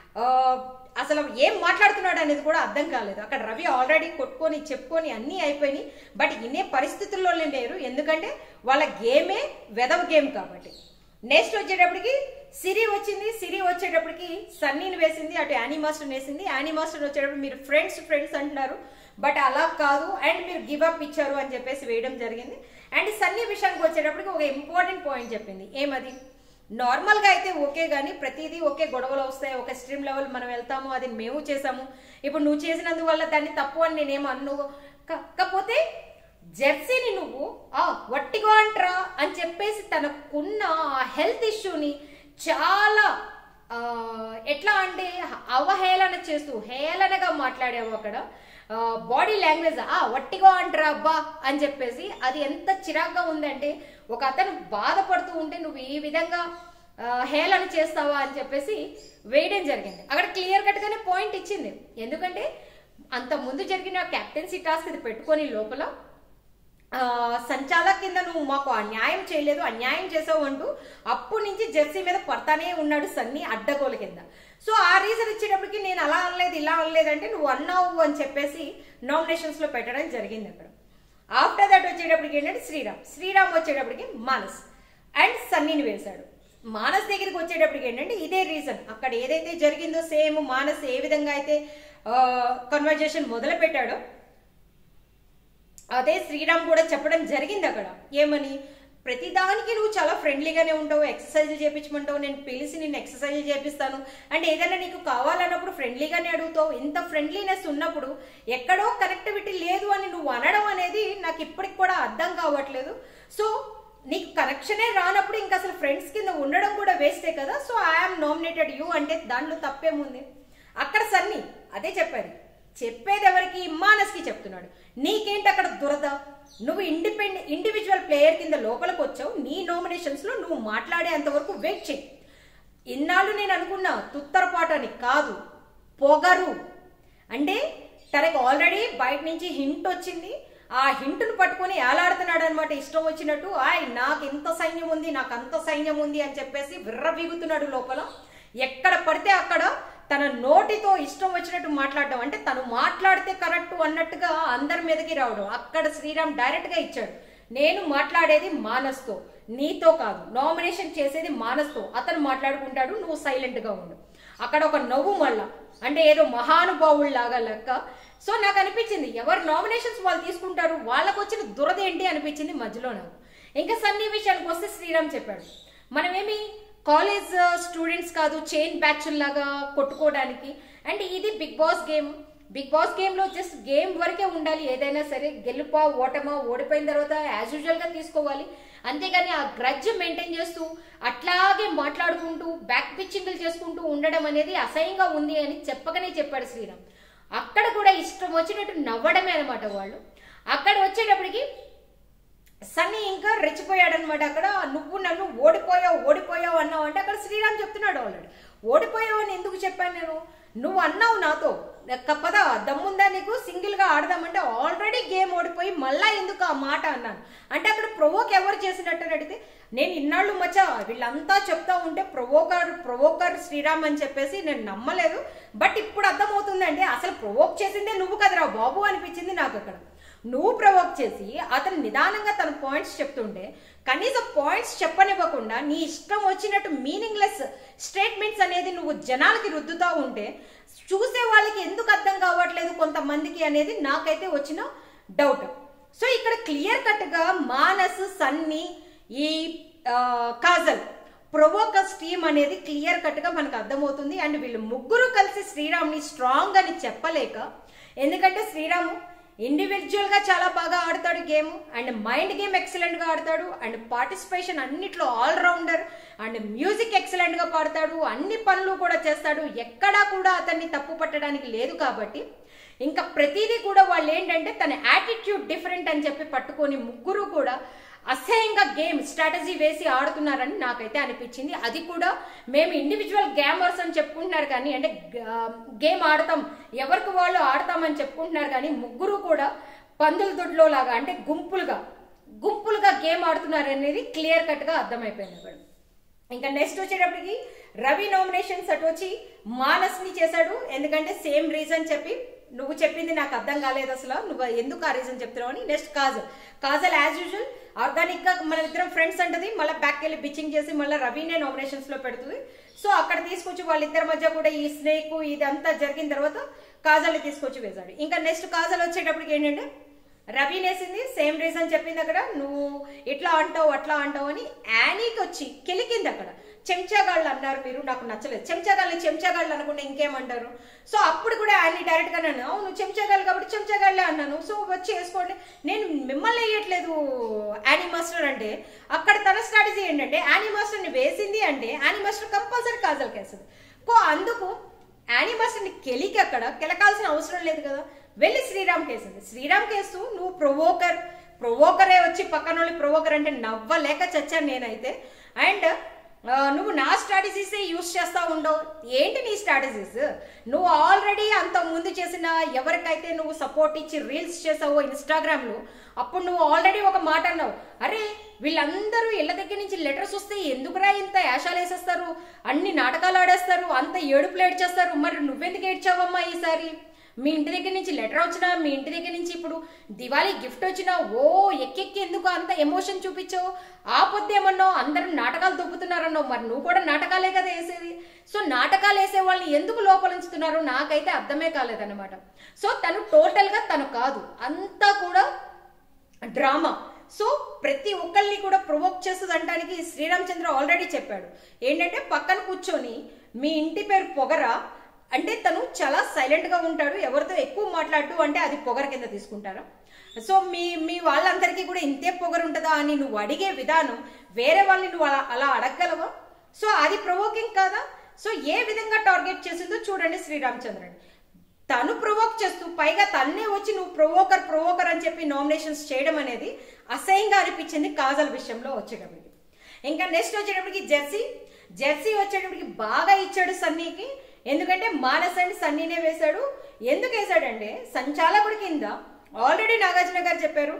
అసలు ఏం మాట్లాడుతున్నాడు అనేది కూడా అర్థం కాలేదు అక్కడ రవి ఆల్రెడీ కొట్టుకొని చెప్పుకొని అన్నీ అయిపోయినాయి బట్ ఇన్నే పరిస్థితుల్లోనే లేరు ఎందుకంటే వాళ్ళ గేమే వెదవ గేమ్ కాబట్టి నెక్స్ట్ వచ్చేటప్పటికి సిరి వచ్చింది సిరి వచ్చేటప్పటికి సన్నీని వేసింది అటు యానీ మాస్టర్ వేసింది యానీ మాస్టర్ వచ్చేటప్పుడు మీరు ఫ్రెండ్స్ ఫ్రెండ్స్ అంటున్నారు బట్ అలా కాదు అండ్ మీరు గివ్ అప్ ఇచ్చారు అని చెప్పేసి వేయడం జరిగింది అండ్ సన్నీ విషయానికి వచ్చేటప్పటికి ఒక ఇంపార్టెంట్ పాయింట్ చెప్పింది ఏమది నార్మల్గా అయితే ఓకే కానీ ప్రతిదీ ఓకే గొడవలు వస్తాయి ఒక స్ట్రీమ్ లెవెల్ మనం వెళ్తాము అది మేము చేసాము ఇప్పుడు నువ్వు చేసినందువల్ల దాన్ని తప్పు అని నేనేం అన్ను కాకపోతే జెర్సీని నువ్వు ఆ వట్టిగా అంట్రా అని చెప్పేసి తనకున్న ఆ హెల్త్ ఇష్యూని చాలా ఆ, ఎట్లా అంటే అవహేళన చేస్తూ హేళనగా మాట్లాడావు అక్కడ బాడీ లాంగ్వేజ్ ఆ వట్టిగా అంటారా అబ్బా అని చెప్పేసి అది ఎంత చిరాగ్గా ఉందంటే ఒక అతను బాధపడుతూ ఉంటే నువ్వు ఈ విధంగా ఆ, హేళన చేస్తావా అని చెప్పేసి వేయడం జరిగింది అక్కడ క్లియర్ కట్ గానే పాయింట్ ఇచ్చింది ఎందుకంటే అంత ముందు జరిగిన కెప్టెన్సీ టాస్క్ ఇది పెట్టుకొని లోపల ఆ, సంచాలక్ కింద నువ్వు మాకు అన్యాయం చేయలేదు అన్యాయం చేసావు అంటూ అప్పటి నుంచి జెర్సీ మీద పడతానే ఉన్నాడు సన్ని అడ్డగోల కింద సో ఆ రీజన్ ఇచ్చేటప్పటికి నేను అలా అనలేదు ఇలా అనలేదు అంటే నువ్వు అన్నావు అని చెప్పేసి నామినేషన్స్ లో పెట్టడం జరిగింది అక్కడ ఆఫ్టర్ దట్ వచ్చేటప్పటికి ఏంటంటే శ్రీరామ్ శ్రీరామ్ వచ్చేటప్పటికి మానస్ అండ్ సన్నీని వేశాడు మానస్ దగ్గరికి వచ్చేటప్పటికి ఏంటంటే ఇదే రీజన్ అక్కడ ఏదైతే జరిగిందో సేమ్ మానస్ ఏ విధంగా అయితే కన్వర్జేషన్ మొదలు పెట్టాడో అదే శ్రీరామ్ కూడా చెప్పడం జరిగింది అక్కడ ఏమని ప్రతిదానికి నువ్వు చాలా ఫ్రెండ్లీగానే ఉంటావు ఎక్సర్సైజ్ చేపించమంటావు నేను పిలిచి నేను ఎక్సర్సైజ్ చేపిస్తాను అండ్ ఏదైనా నీకు కావాలన్నప్పుడు ఫ్రెండ్లీగానే అడుగుతావు ఇంత ఫ్రెండ్లీనెస్ ఉన్నప్పుడు ఎక్కడో కనెక్టివిటీ లేదు అని నువ్వు అనడం అనేది నాకు ఇప్పటికి కూడా అర్థం కావట్లేదు సో నీకు కనెక్షనే రానప్పుడు ఇంకా అసలు ఫ్రెండ్స్ కింద ఉండడం కూడా వేస్టే కదా సో ఐఎమ్ నామినేటెడ్ యూ అంటే దాంట్లో తప్పేముంది అక్కడ సన్ని అదే చెప్పారు చెప్పేది ఎవరికి మానస్కి చెప్తున్నాడు నీకేంటి అక్కడ దురద నువ్వు ఇండిపెండెంట్ ఇండివిజువల్ ప్లేయర్ కింద లోపలికి వచ్చావు నీ నామినేషన్స్ లో నువ్వు మాట్లాడేంత వరకు వెయిట్ చెయ్యి ఇన్నాళ్ళు నేను అనుకున్నా తుత్తరపాటు అని కాదు పొగరు అంటే తనకు ఆల్రెడీ బయట నుంచి హింట్ వచ్చింది ఆ హింటును పట్టుకొని ఏలాడుతున్నాడు అనమాట ఇష్టం వచ్చినట్టు ఆయ్ నాకు ఇంత సైన్యం ఉంది నాకు అంత సైన్యం ఉంది అని చెప్పేసి విర్రవీగుతున్నాడు లోపల ఎక్కడ పడితే అక్కడ తన నోటితో ఇష్టం వచ్చినట్టు మాట్లాడడం అంటే తను మాట్లాడితే కరెక్ట్ అన్నట్టుగా అందరి మీదకి రావడం అక్కడ శ్రీరామ్ డైరెక్ట్ గా ఇచ్చాడు నేను మాట్లాడేది మానస్తో నీతో కాదు నామినేషన్ చేసేది మానస్తో అతను మాట్లాడుకుంటాడు నువ్వు సైలెంట్ గా ఉండు అక్కడ ఒక నవ్వు మళ్ళా అంటే ఏదో మహానుభావుల్లాగా లెక్క సో నాకు అనిపించింది ఎవరు నామినేషన్స్ వాళ్ళు తీసుకుంటారు వాళ్ళకు వచ్చిన దురద ఏంటి అనిపించింది మధ్యలో నాకు ఇంకా సన్నీ విషయానికి వస్తే శ్రీరామ్ చెప్పాడు మనమేమి కాలేజ్ స్టూడెంట్స్ కాదు చైన్ బ్యాచ్ లాగా కొట్టుకోవడానికి అండ్ ఇది big boss game big boss game లో జస్ట్ గేమ్ వరకే ఉండాలి ఏదైనా సరే గెలుపా ఓటమా ఓడిపోయిన తర్వాత యాజ్ యూజువల్ గా తీసుకోవాలి అంతేగాని ఆ గ్రడ్జ్ మెయింటైన్ చేస్తూ అట్లాగే మాట్లాడుకుంటూ బ్యాక్ పిచ్చింగ్లు చేసుకుంటూ ఉండడం అనేది అసహ్యంగా ఉంది అని చెప్పకనే చెప్పాడు శ్రీరామ్ అక్కడ కూడా ఇష్టం వచ్చినట్టు నవ్వడమే అనమాట వాళ్ళు అక్కడ వచ్చేటప్పటికి సన్నీ ఇంకా రెచ్చిపోయాడనమాట అక్కడ నువ్వు నన్ను ఓడిపోయావు ఓడిపోయావు అన్నావు అంటే అక్కడ శ్రీరామ్ చెప్తున్నాడు ఆల్రెడీ ఓడిపోయావు అని ఎందుకు చెప్పాను నేను నువ్వు అన్నావు నాతో పద దమ్ముందా నీకు సింగిల్ గా ఆడదామంటే ఆల్రెడీ గేమ్ ఓడిపోయి మళ్ళా ఎందుకు ఆ మాట అన్నాను అంటే అక్కడ ప్రొవోక్ ఎవరు చేసినట్టు అని అడిగితే నేను ఇన్నాళ్ళు మచ్చా వీళ్ళంతా చెప్తా ఉంటే ప్రొవోకర్ ప్రొవోకర్ శ్రీరామ్ అని చెప్పేసి నేను నమ్మలేదు బట్ ఇప్పుడు అర్థమవుతుందండి అసలు ప్రొవోక్ చేసిందే నువ్వు కదరా బాబు అనిపించింది నాకు అక్కడ నువ్వు ప్రవోక్ చేసి అతను నిదానంగా తన పాయింట్స్ చెప్తుంటే కనీసం పాయింట్స్ చెప్పనివ్వకుండా నీ ఇష్టం వచ్చినట్టు మీనింగ్లెస్ స్టేట్మెంట్స్ అనేది నువ్వు జనాలకి రుద్దుతా ఉంటే చూసే వాళ్ళకి ఎందుకు అర్థం కావట్లేదు కొంతమందికి అనేది నాకైతే వచ్చిన డౌట్ సో ఇక్కడ క్లియర్ కట్ గా మానస్ సన్ని ఈ ఆ, కాజల్ ప్రొవోకస్ టీమ్ అనేది క్లియర్ కట్ గా మనకు అర్థమవుతుంది అండ్ వీళ్ళు ముగ్గురు కలిసి శ్రీరామ్ని స్ట్రాంగ్ అని చెప్పలేక ఎందుకంటే శ్రీరాము ఇండివిజువల్ గా చాలా బాగా ఆడతాడు game and mind game excellent గా ఆడతాడు అండ్ పార్టిసిపేషన్ అన్నిట్లో all rounder and music excellent గా పాడతాడు అన్ని పనులు కూడా చేస్తాడు ఎక్కడా కూడా అతన్ని తప్పు పట్టడానికి లేదు కాబట్టి ఇంకా ప్రతిదీ కూడా వాళ్ళు ఏంటంటే తన యాటిట్యూడ్ డిఫరెంట్ అని చెప్పి పట్టుకొని ముగ్గురు కూడా అసహ్యంగా గేమ్ స్ట్రాటజీ వేసి ఆడుతున్నారని నాకైతే అనిపించింది అది కూడా మేము ఇండివిజువల్ గేమర్స్ అని చెప్పుకుంటున్నారు కానీ అంటే గేమ్ ఆడతాం ఎవరికి వాళ్ళు ఆడతామని చెప్పుకుంటున్నారు కానీ ముగ్గురు కూడా పందుల దొడ్లో లాగా అంటే గుంపులుగా గుంపులుగా గేమ్ ఆడుతున్నారు అనేది క్లియర్ కట్ గా అర్థమైపోయింది అక్కడ ఇంకా నెక్స్ట్ వచ్చేటప్పటికి రవి నామినేషన్స్ అటు వచ్చి మానస్ ని చేశాడు ఎందుకంటే సేమ్ రీజన్ చెప్పి నువ్వు చెప్పింది నాకు అర్థం కాలేదు అసలు నువ్వు ఎందుకు ఆ రీజన్ చెప్తున్నావు అని next Kajal Kajal as usual organic గా మన ఇద్దరం ఫ్రెండ్స్ అంటది మళ్ళీ బ్యాక్ వెళ్ళి బిచ్చింగ్ చేసి మళ్ళీ రవినే నామినేషన్స్ లో పెడుతుంది సో అక్కడ తీసుకొచ్చి వాళ్ళిద్దరి మధ్య కూడా ఈ స్నేక్ ఇదంతా జరిగిన తర్వాత కాజల్ని తీసుకొచ్చి వేశాడు ఇంకా నెక్స్ట్ కాజల్ వచ్చేటప్పటికి ఏంటంటే రవి నేసింది సేమ్ రీజన్ చెప్పింది అక్కడ నువ్వు ఇట్లా అంటావు అట్లా అంటావు అని యానీకి వచ్చి కెలికింది అక్కడ చెంచాగాళ్ళు అన్నారు మీరు నాకు నచ్చలేదు చెంచాగాళ్ళని చెంచాగాళ్ళు అనుకుంటే ఇంకేమంటారు సో అప్పుడు కూడా యానీ డైరెక్ట్ గా అన్నాను అవును చెంచాగాళ్ళు కాబట్టి చెంచాగాళ్ళే అన్నాను సో వచ్చి వేసుకోండి నేను మిమ్మల్ని వేయట్లేదు యానీ మాస్టర్ అంటే అక్కడ తన స్ట్రాటజీ ఏంటంటే యానీ మాస్టర్ని వేసింది అంటే యానీ మాస్టర్ కంపల్సరీ కాజల్ కేస్తుంది కో అందుకు యానీ మాస్టర్ని కెలికి అక్కడ కెలకాల్సిన అవసరం లేదు కదా వెళ్ళి శ్రీరామ్ కేసింది శ్రీరామ్ కేసు నువ్వు ప్రొవోకర్ ప్రొవోకరే వచ్చి పక్కన వాళ్ళు ప్రొవోకర్ అంటే నవ్వలేక చచ్చాను నేనైతే అండ్ ఆ, నువ్వు నా స్ట్రాటజీస్ యూస్ చేస్తా ఉండవు ఏంటి నీ స్ట్రాటజీస్ నువ్వు ఆల్రెడీ అంత ముందు చేసిన ఎవరికైతే నువ్వు సపోర్ట్ ఇచ్చి రీల్స్ చేసావో ఇన్స్టాగ్రామ్ లో అప్పుడు నువ్వు ఆల్రెడీ ఒక మాట అన్నావు అరే వీళ్ళందరూ ఇళ్ళ దగ్గర నుంచి లెటర్స్ వస్తే ఎందుకురా ఇంత యాషాలు వేసేస్తారు అన్ని నాటకాలు ఆడేస్తారు అంత ఏడుపులు ఏడ్చేస్తారు మరి నువ్వెందుకు ఏడ్చావమ్మా ఈసారి మీ ఇంటి దగ్గర నుంచి లెటర్ వచ్చినా మీ ఇంటి దగ్గర నుంచి ఇప్పుడు దివాళీ గిఫ్ట్ వచ్చినా ఓ ఎక్కెక్కి ఎందుకు అంత ఎమోషన్ చూపించావు ఆ పొద్దేమన్నావు అందరూ నాటకాలు దొబ్బుతున్నారన్నావు మరి నువ్వు కూడా నాటకాలే కదా వేసేది సో నాటకాలు వేసే వాళ్ళని ఎందుకు లోపల ఉంచుతున్నారు నాకైతే అర్థమే కాలేదన్నమాట సో తను టోటల్ గా తను కాదు అంతా కూడా డ్రామా సో ప్రతి ఒక్కరిని కూడా ప్రొవోక్ చేస్తుంది అంటానికి శ్రీరామచంద్ర ఆల్రెడీ చెప్పాడు ఏంటంటే పక్కన కూర్చొని మీ ఇంటి పేరు పొగరా అంటే తను చాలా సైలెంట్ గా ఉంటాడు ఎవరితో ఎక్కువ మాట్లాడుతూ అంటే అది పొగర కింద తీసుకుంటారా సో మీ మీ వాళ్ళందరికీ కూడా ఇంతే పొగరు ఉంటుందా అని నువ్వు అడిగే విధానం వేరే వాళ్ళని నువ్వు అలా అలా అడగగలవా సో అది ప్రొవోకింగ్ కాదా సో ఏ విధంగా టార్గెట్ చేసిందో చూడండి శ్రీరామచంద్రని తను ప్రొవోక్ చేస్తూ పైగా తన్నే వచ్చి నువ్వు ప్రొవోకర్ ప్రొవోకర్ అని చెప్పి నామినేషన్స్ చేయడం అనేది అసహ్యంగా అనిపించింది కాజల్ విషయంలో వచ్చేటప్పటికి ఇంకా నెక్స్ట్ వచ్చేటప్పటికి జెర్సీ జెర్సీ వచ్చేటప్పటికి బాగా ఇచ్చాడు సన్నీకి ఎందుకంటే మానస్ అండ్ సన్నీనే వేశాడు ఎందుకు వేశాడంటే సంచాలకుడి కింద ఆల్రెడీ నాగార్జున గారు చెప్పారు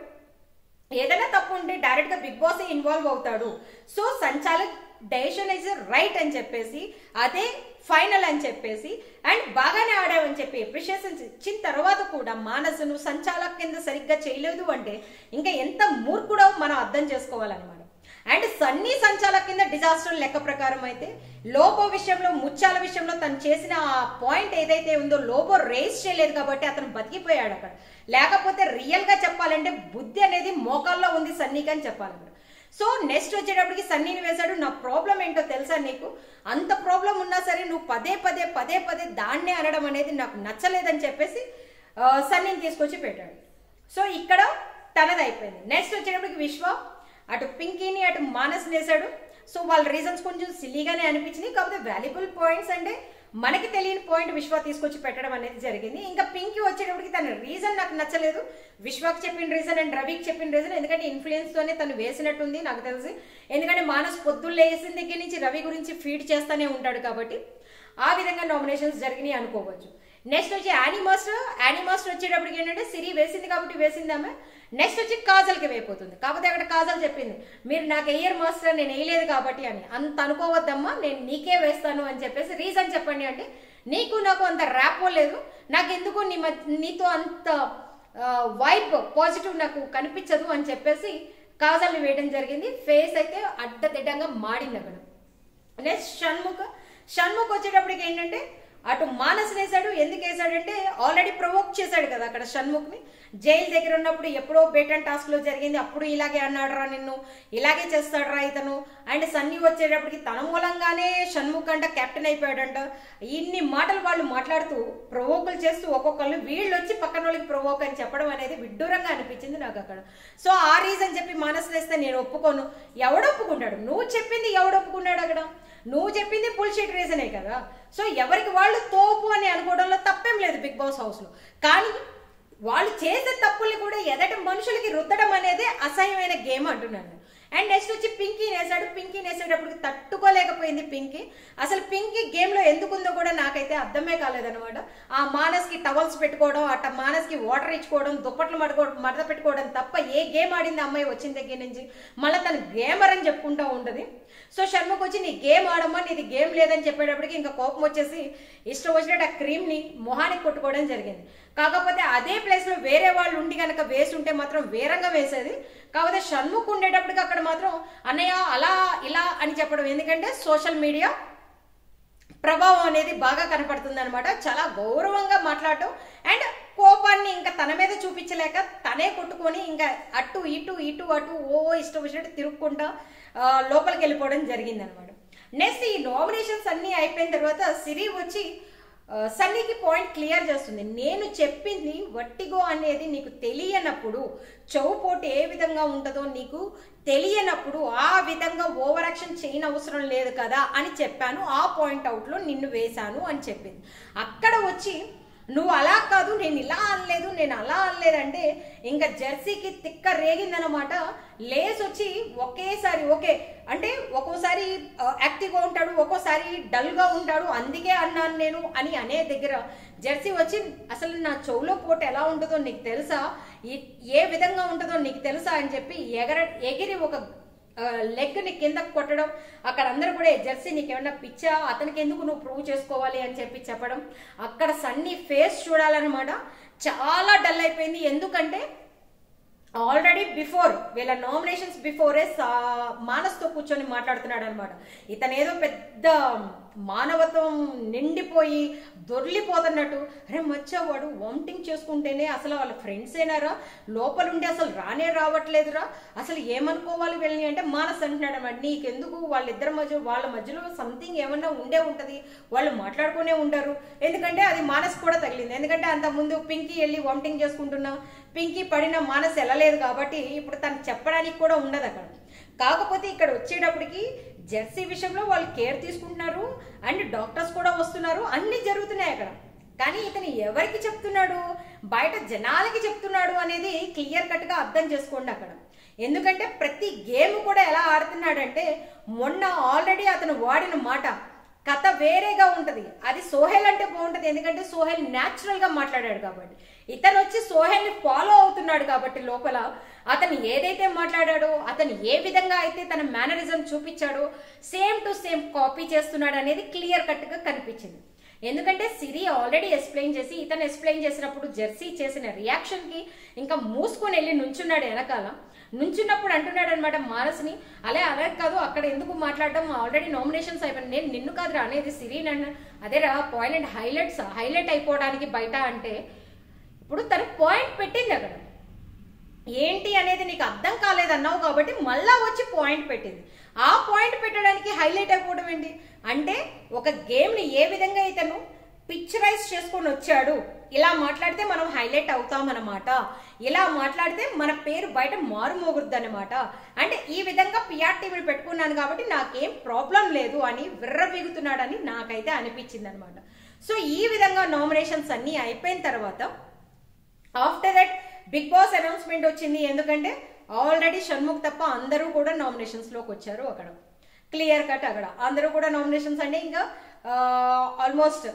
ఏదైనా తప్పు ఉంటే డైరెక్ట్ గా బిగ్ బాస్ ఇన్వాల్వ్ అవుతాడు సో సంచాలక్ డెసిషన్ ఇస్ రైట్ అని చెప్పేసి అదే ఫైనల్ అని చెప్పేసి అండ్ బాగానే ఆడావని చెప్పి అప్రిషియేషన్స్ ఇచ్చిన తర్వాత కూడా మానసును సంచాలక్ కింద సరిగ్గా చేయలేదు అంటే ఇంకా ఎంత మూర్ఖుడో మనం అర్థం చేసుకోవాలన్నమాట అండ్ సన్నీ సంచాలక్ కింద డిజాస్టర్ లెక్క ప్రకారం అయితే లోబో విషయంలో ముత్యాల విషయంలో తను చేసిన ఆ పాయింట్ ఏదైతే ఉందో లోబో రేస్ చేయలేదు కాబట్టి అతను బతికిపోయాడు అక్కడ లేకపోతే రియల్ గా చెప్పాలంటే బుద్ధి అనేది మోకాల్లో ఉంది సన్నీకి అని చెప్పాలన్నమాట సో నెక్స్ట్ వచ్చేటప్పటికి సన్నీని వేశాడు నా ప్రాబ్లం ఏంటో తెలుసా నీకు అంత ప్రాబ్లం ఉన్నా సరే నువ్వు పదే పదే పదే పదే దాన్నే అనడం అనేది నాకు నచ్చలేదని చెప్పేసి ఆ, సన్నీని తీసుకొచ్చి పెట్టాడు సో ఇక్కడ తనది అయిపోయింది నెక్స్ట్ వచ్చేటప్పటికి విశ్వ అటు పింకీని అటు మానస్ వేశాడు సో వాళ్ళ రీజన్స్ కొంచెం సిల్లీగానే అనిపించింది కాకపోతే వాల్యుబుల్ పాయింట్స్ అంటే మనకి తెలియని పాయింట్ విశ్వ తీసుకొచ్చి పెట్టడం అనేది జరిగింది ఇంకా పింకీ వచ్చేటప్పటికి తన రీజన్ నాకు నచ్చలేదు విశ్వకి చెప్పిన రీజన్ అండ్ రవికి చెప్పిన రీజన్ ఎందుకంటే ఇన్ఫ్లుయెన్స్ తోనే తను వేసినట్టుంది నాకు తెలిసి ఎందుకంటే మానస్ పొద్దున్న లేసిన దగ్గర నుంచి రవి గురించి ఫీడ్ చేస్తానే ఉంటాడు కాబట్టి ఆ విధంగా నామినేషన్స్ జరిగినాయి అనుకోవచ్చు నెక్స్ట్ వచ్చి యానీ మాస్టర్ యానీ మాస్టర్ వచ్చేటప్పటికి ఏంటంటే సిరి వేసింది కాబట్టి వేసిందామే నెక్స్ట్ వచ్చి కాజల్కి వేయిపోతుంది కాకపోతే అక్కడ కాజల్ చెప్పింది మీరు నాకు ఎయ్యర్ మాస్టర్ నేను వేయలేదు కాబట్టి అని అంత అనుకోవద్దమ్మా నేను నీకే వేస్తాను అని చెప్పేసి రీజన్ చెప్పండి అంటే నీకు నాకు అంత ర్యాపో లేదు నాకు ఎందుకు నీ మధ్య- నీతో అంత వైబ్ పాజిటివ్ నాకు కనిపించదు అని చెప్పేసి కాజల్ని వేయడం జరిగింది ఫేస్ అయితే అడ్డదిడ్డంగా మాడింది అక్కడ నెక్స్ట్ షణ్ముఖ్ షణ్ముఖ్ వచ్చేటప్పటికి ఏంటంటే అటు మానస్ వేశాడు ఎందుకు వేశాడంటే ఆల్రెడీ ప్రొవోక్ చేశాడు కదా అక్కడ షణ్ముఖ్ని జైలు దగ్గర ఉన్నప్పుడు ఎప్పుడో బేటన్ టాస్క్ లో జరిగింది అప్పుడు ఇలాగే అన్నాడురా నిన్ను ఇలాగే చేస్తాడురా ఇతను అండ్ సన్నీ వచ్చేటప్పటికి తన మూలంగానే షణ్ముఖ్ అంట కెప్టెన్ అయిపోయాడంట ఇన్ని మాటలు వాళ్ళు మాట్లాడుతూ ప్రొవోకులు చేస్తూ ఒక్కొక్కళ్ళు వీళ్ళు వచ్చి పక్కన వాళ్ళకి ప్రొవోక్ అని చెప్పడం అనేది విడ్డూరంగా అనిపించింది నాకు అక్కడ సో ఆ రీజన్ చెప్పి మనసు వేస్తే నేను ఒప్పుకోను ఎవడు ఒప్పుకుంటాడు నువ్వు చెప్పింది ఎవడు ఒప్పుకున్నాడు అక్కడ నువ్వు చెప్పింది బుల్షిట్ రీజనే కదా సో ఎవరికి వాళ్ళు తోపు అని అనుకోవడంలో తప్పేం లేదు బిగ్ బాస్ హౌస్ లో కానీ వాళ్ళు చేసే తప్పుల్ని కూడా ఎదట మనుషులకి రుద్దడం అనేది అసహ్యమైన గేమ్ అంటున్నాను నేను. అండ్ నెక్స్ట్ వచ్చి పింకీ వేసాడు పింకీ వేసేటప్పటికి తట్టుకోలేకపోయింది పింకీ అసలు పింకీ గేమ్ లో ఎందుకుందో కూడా నాకైతే అర్థమే కాలేదన్నమాట ఆ మానస్ కి టవల్స్ పెట్టుకోవడం అట్ట మానస్ కి వాటర్ ఇచ్చుకోవడం దుప్పట్లు మడుకోవడం మడత పెట్టుకోవడం తప్ప ఏ గేమ్ ఆడింది ఆ అమ్మాయి వచ్చిన దగ్గర నుంచి మళ్ళీ తను గేమర్ అని చెప్పుకుంటా ఉండదు సో శర్మకు వచ్చి నీ గేమ్ ఆడమ్మా నీది గేమ్ లేదని చెప్పేటప్పటికి ఇంకా కోపం వచ్చేసి ఇష్టం వచ్చినట్టు ఆ క్రీమ్ ని మొహానికి కొట్టుకోవడం జరిగింది కాకపోతే అదే ప్లేస్ లో వేరే వాళ్ళు ఉండి కనుక వేసి ఉంటే మాత్రం వేరంగా వేసేది కాకపోతే షణ్ముఖ్ ఉండేటప్పటికి అక్కడ మాత్రం అన్నయ్య అలా ఇలా అని చెప్పడం ఎందుకంటే సోషల్ మీడియా ప్రభావం అనేది బాగా కనపడుతుంది అనమాట చాలా గౌరవంగా మాట్లాడటం అండ్ కోపాన్ని ఇంకా తన మీద చూపించలేక తనే కొట్టుకొని ఇంకా అటు ఇటు ఇటు అటు ఓ ఇష్టం వచ్చినట్టు తిరుక్కుంటా ఆ, లోపలికి వెళ్ళిపోవడం జరిగింది అనమాట నెక్స్ట్ ఈ నామినేషన్స్ అన్నీ అయిపోయిన తర్వాత సిరి వచ్చి ఆ, సన్నీకి పాయింట్ క్లియర్ చేస్తుంది నేను చెప్పింది వట్టిగో అనేది నీకు తెలియనప్పుడు చౌపోటు ఏ విధంగా ఉంటుందో నీకు తెలియనప్పుడు ఆ విధంగా ఓవర్ యాక్షన్ చేయని అవసరం లేదు కదా అని చెప్పాను ఆ పాయింట్ అవుట్లో నిన్ను వేశాను అని చెప్పింది అక్కడ వచ్చి నువ్వు అలా కాదు నేను ఇలా అనలేదు నేను అలా అనలేదు అంటే ఇంకా జెర్సీకి తిక్క రేగిందనమాట లేస్ వచ్చి ఒకేసారి ఓకే అంటే ఒక్కోసారి యాక్టివ్గా ఉంటాడు ఒక్కోసారి డల్గా ఉంటాడు అందుకే అన్నాను నేను అని అనే దగ్గర జెర్సీ వచ్చి అసలు నా చెవులో పోటు ఎలా ఉంటుందో నీకు తెలుసా ఈ- ఏ విధంగా ఉంటుందో నీకు తెలుసా అని చెప్పి ఎగర ఎగిరి ఒక లెగ్ ని కిందకు కొట్టడం అక్కడ అందరూ కూడా "ఏ జెర్సీ నీకేమన్నా పిచ్చా అతనికి ఎందుకు నువ్వు ప్రూవ్ చేసుకోవాలి అని చెప్పి చెప్పడం అక్కడ సన్నీ ఫేస్ చూడాలన్నమాట చాలా డల్ అయిపోయింది ఎందుకంటే ఆల్రెడీ బిఫోర్ వీళ్ళ నామినేషన్స్ బిఫోరే మానస్తో కూర్చొని మాట్లాడుతున్నాడు అనమాట ఇతను ఏదో పెద్ద మానవత్వం నిండిపోయి దొర్లిపోతున్నట్టు అరే మచ్చవాడు వామిటింగ్ చేసుకుంటేనే అసలు వాళ్ళ ఫ్రెండ్స్ ఏనారా లోపలుండి అసలు రానే రావట్లేదురా అసలు ఏమనుకోవాలి వీళ్ళని అంటే మానస్ అంటున్నాడు అనమాట నీకెందుకు వాళ్ళిద్దరి మధ్య వాళ్ళ మధ్యలో సంథింగ్ ఏమన్నా ఉండే ఉంటది వాళ్ళు మాట్లాడుకునే ఉంటారు ఎందుకంటే అది మానస్ కూడా తగిలింది ఎందుకంటే అంత ముందు పింకీ వెళ్ళి వామిటింగ్ చేసుకుంటున్నా పింకీ పడిన మానస్ వెళ్ళలేదు కాబట్టి ఇప్పుడు తను చెప్పడానికి కూడా ఉండదు అక్కడ కాకపోతే ఇక్కడ వచ్చేటప్పటికి జెర్సీ విషయంలో వాళ్ళు కేర్ తీసుకుంటున్నారు అండ్ డాక్టర్స్ కూడా వస్తున్నారు అన్ని జరుగుతున్నాయి అక్కడ కానీ ఇతను ఎవరికి చెప్తున్నాడు బయట జనాలకి చెప్తున్నాడు అనేది క్లియర్ కట్ గా అర్థం చేసుకోండి అక్కడ ఎందుకంటే ప్రతి గేమ్ కూడా ఎలా ఆడుతున్నాడంటే మొన్న ఆల్రెడీ అతను వాడిన మాట కథ వేరేగా ఉంటది అది సోహెల్ అంటే బాగుంటది ఎందుకంటే సోహెల్ న్యాచురల్ గా మాట్లాడాడు కాబట్టి ఇతను వచ్చి సోహెల్ ని ఫాలో అవుతున్నాడు కాబట్టి లోపల అతను ఏదైతే మాట్లాడాడో అతను ఏ విధంగా అయితే తన మేనరిజం చూపించాడో సేమ్ టు సేమ్ కాపీ చేస్తున్నాడు అనేది క్లియర్ కట్ గా కనిపించింది ఎందుకంటే సిరి ఆల్రెడీ ఎక్స్ప్లెయిన్ చేసి ఇతను ఎక్స్ప్లెయిన్ చేసినప్పుడు జెర్సీ చేసిన రియాక్షన్ కి ఇంకా మూసుకొని వెళ్ళి నుంచున్నాడు వెనకాల నుంచున్నప్పుడు అంటున్నాడు అనమాట మానస్ని అలే అలా కాదు అక్కడ ఎందుకు మాట్లాడడం ఆల్రెడీ నామినేషన్స్ అయిపోయింది నేను నిన్ను కాదు అనేది సిరి నన్ను అదే రా పాయింట్ హైలైట్స్ హైలైట్ అయిపోవడానికి బయట అంటే ఇప్పుడు తను పాయింట్ పెట్టింది అక్కడ ఏంటి అనేది నీకు అర్థం కాలేదన్నావు కాబట్టి మళ్ళా వచ్చి పాయింట్ పెట్టింది ఆ పాయింట్ పెట్టడానికి హైలైట్ అయిపోవడం ఏంటి అంటే ఒక గేమ్ని ఏ విధంగా ఇతను పిక్చరైజ్ చేసుకొని వచ్చాడు ఇలా మాట్లాడితే మనం హైలైట్ అవుతాం అనమాట ఇలా మాట్లాడితే మన పేరు బయట మారుమోగుద్ది అనమాట అంటే ఈ విధంగా పిఆర్ టీవీలు పెట్టుకున్నాను కాబట్టి నాకేం ప్రాబ్లం లేదు అని విర్రవీగుతున్నాడని నాకైతే అనిపించింది అనమాట సో ఈ విధంగా నామినేషన్స్ అన్నీ అయిపోయిన తర్వాత after that big boss announcement వచ్చింది ఎందుకంటే ఆల్రెడీ షణ్ముఖ్ తప్ప అందరూ కూడా నామినేషన్స్ లోకి వచ్చారు అక్కడ క్లియర్ కట్ అక్కడ అందరూ కూడా నామినేషన్స్ అంటే ఇంకా ఆల్మోస్ట్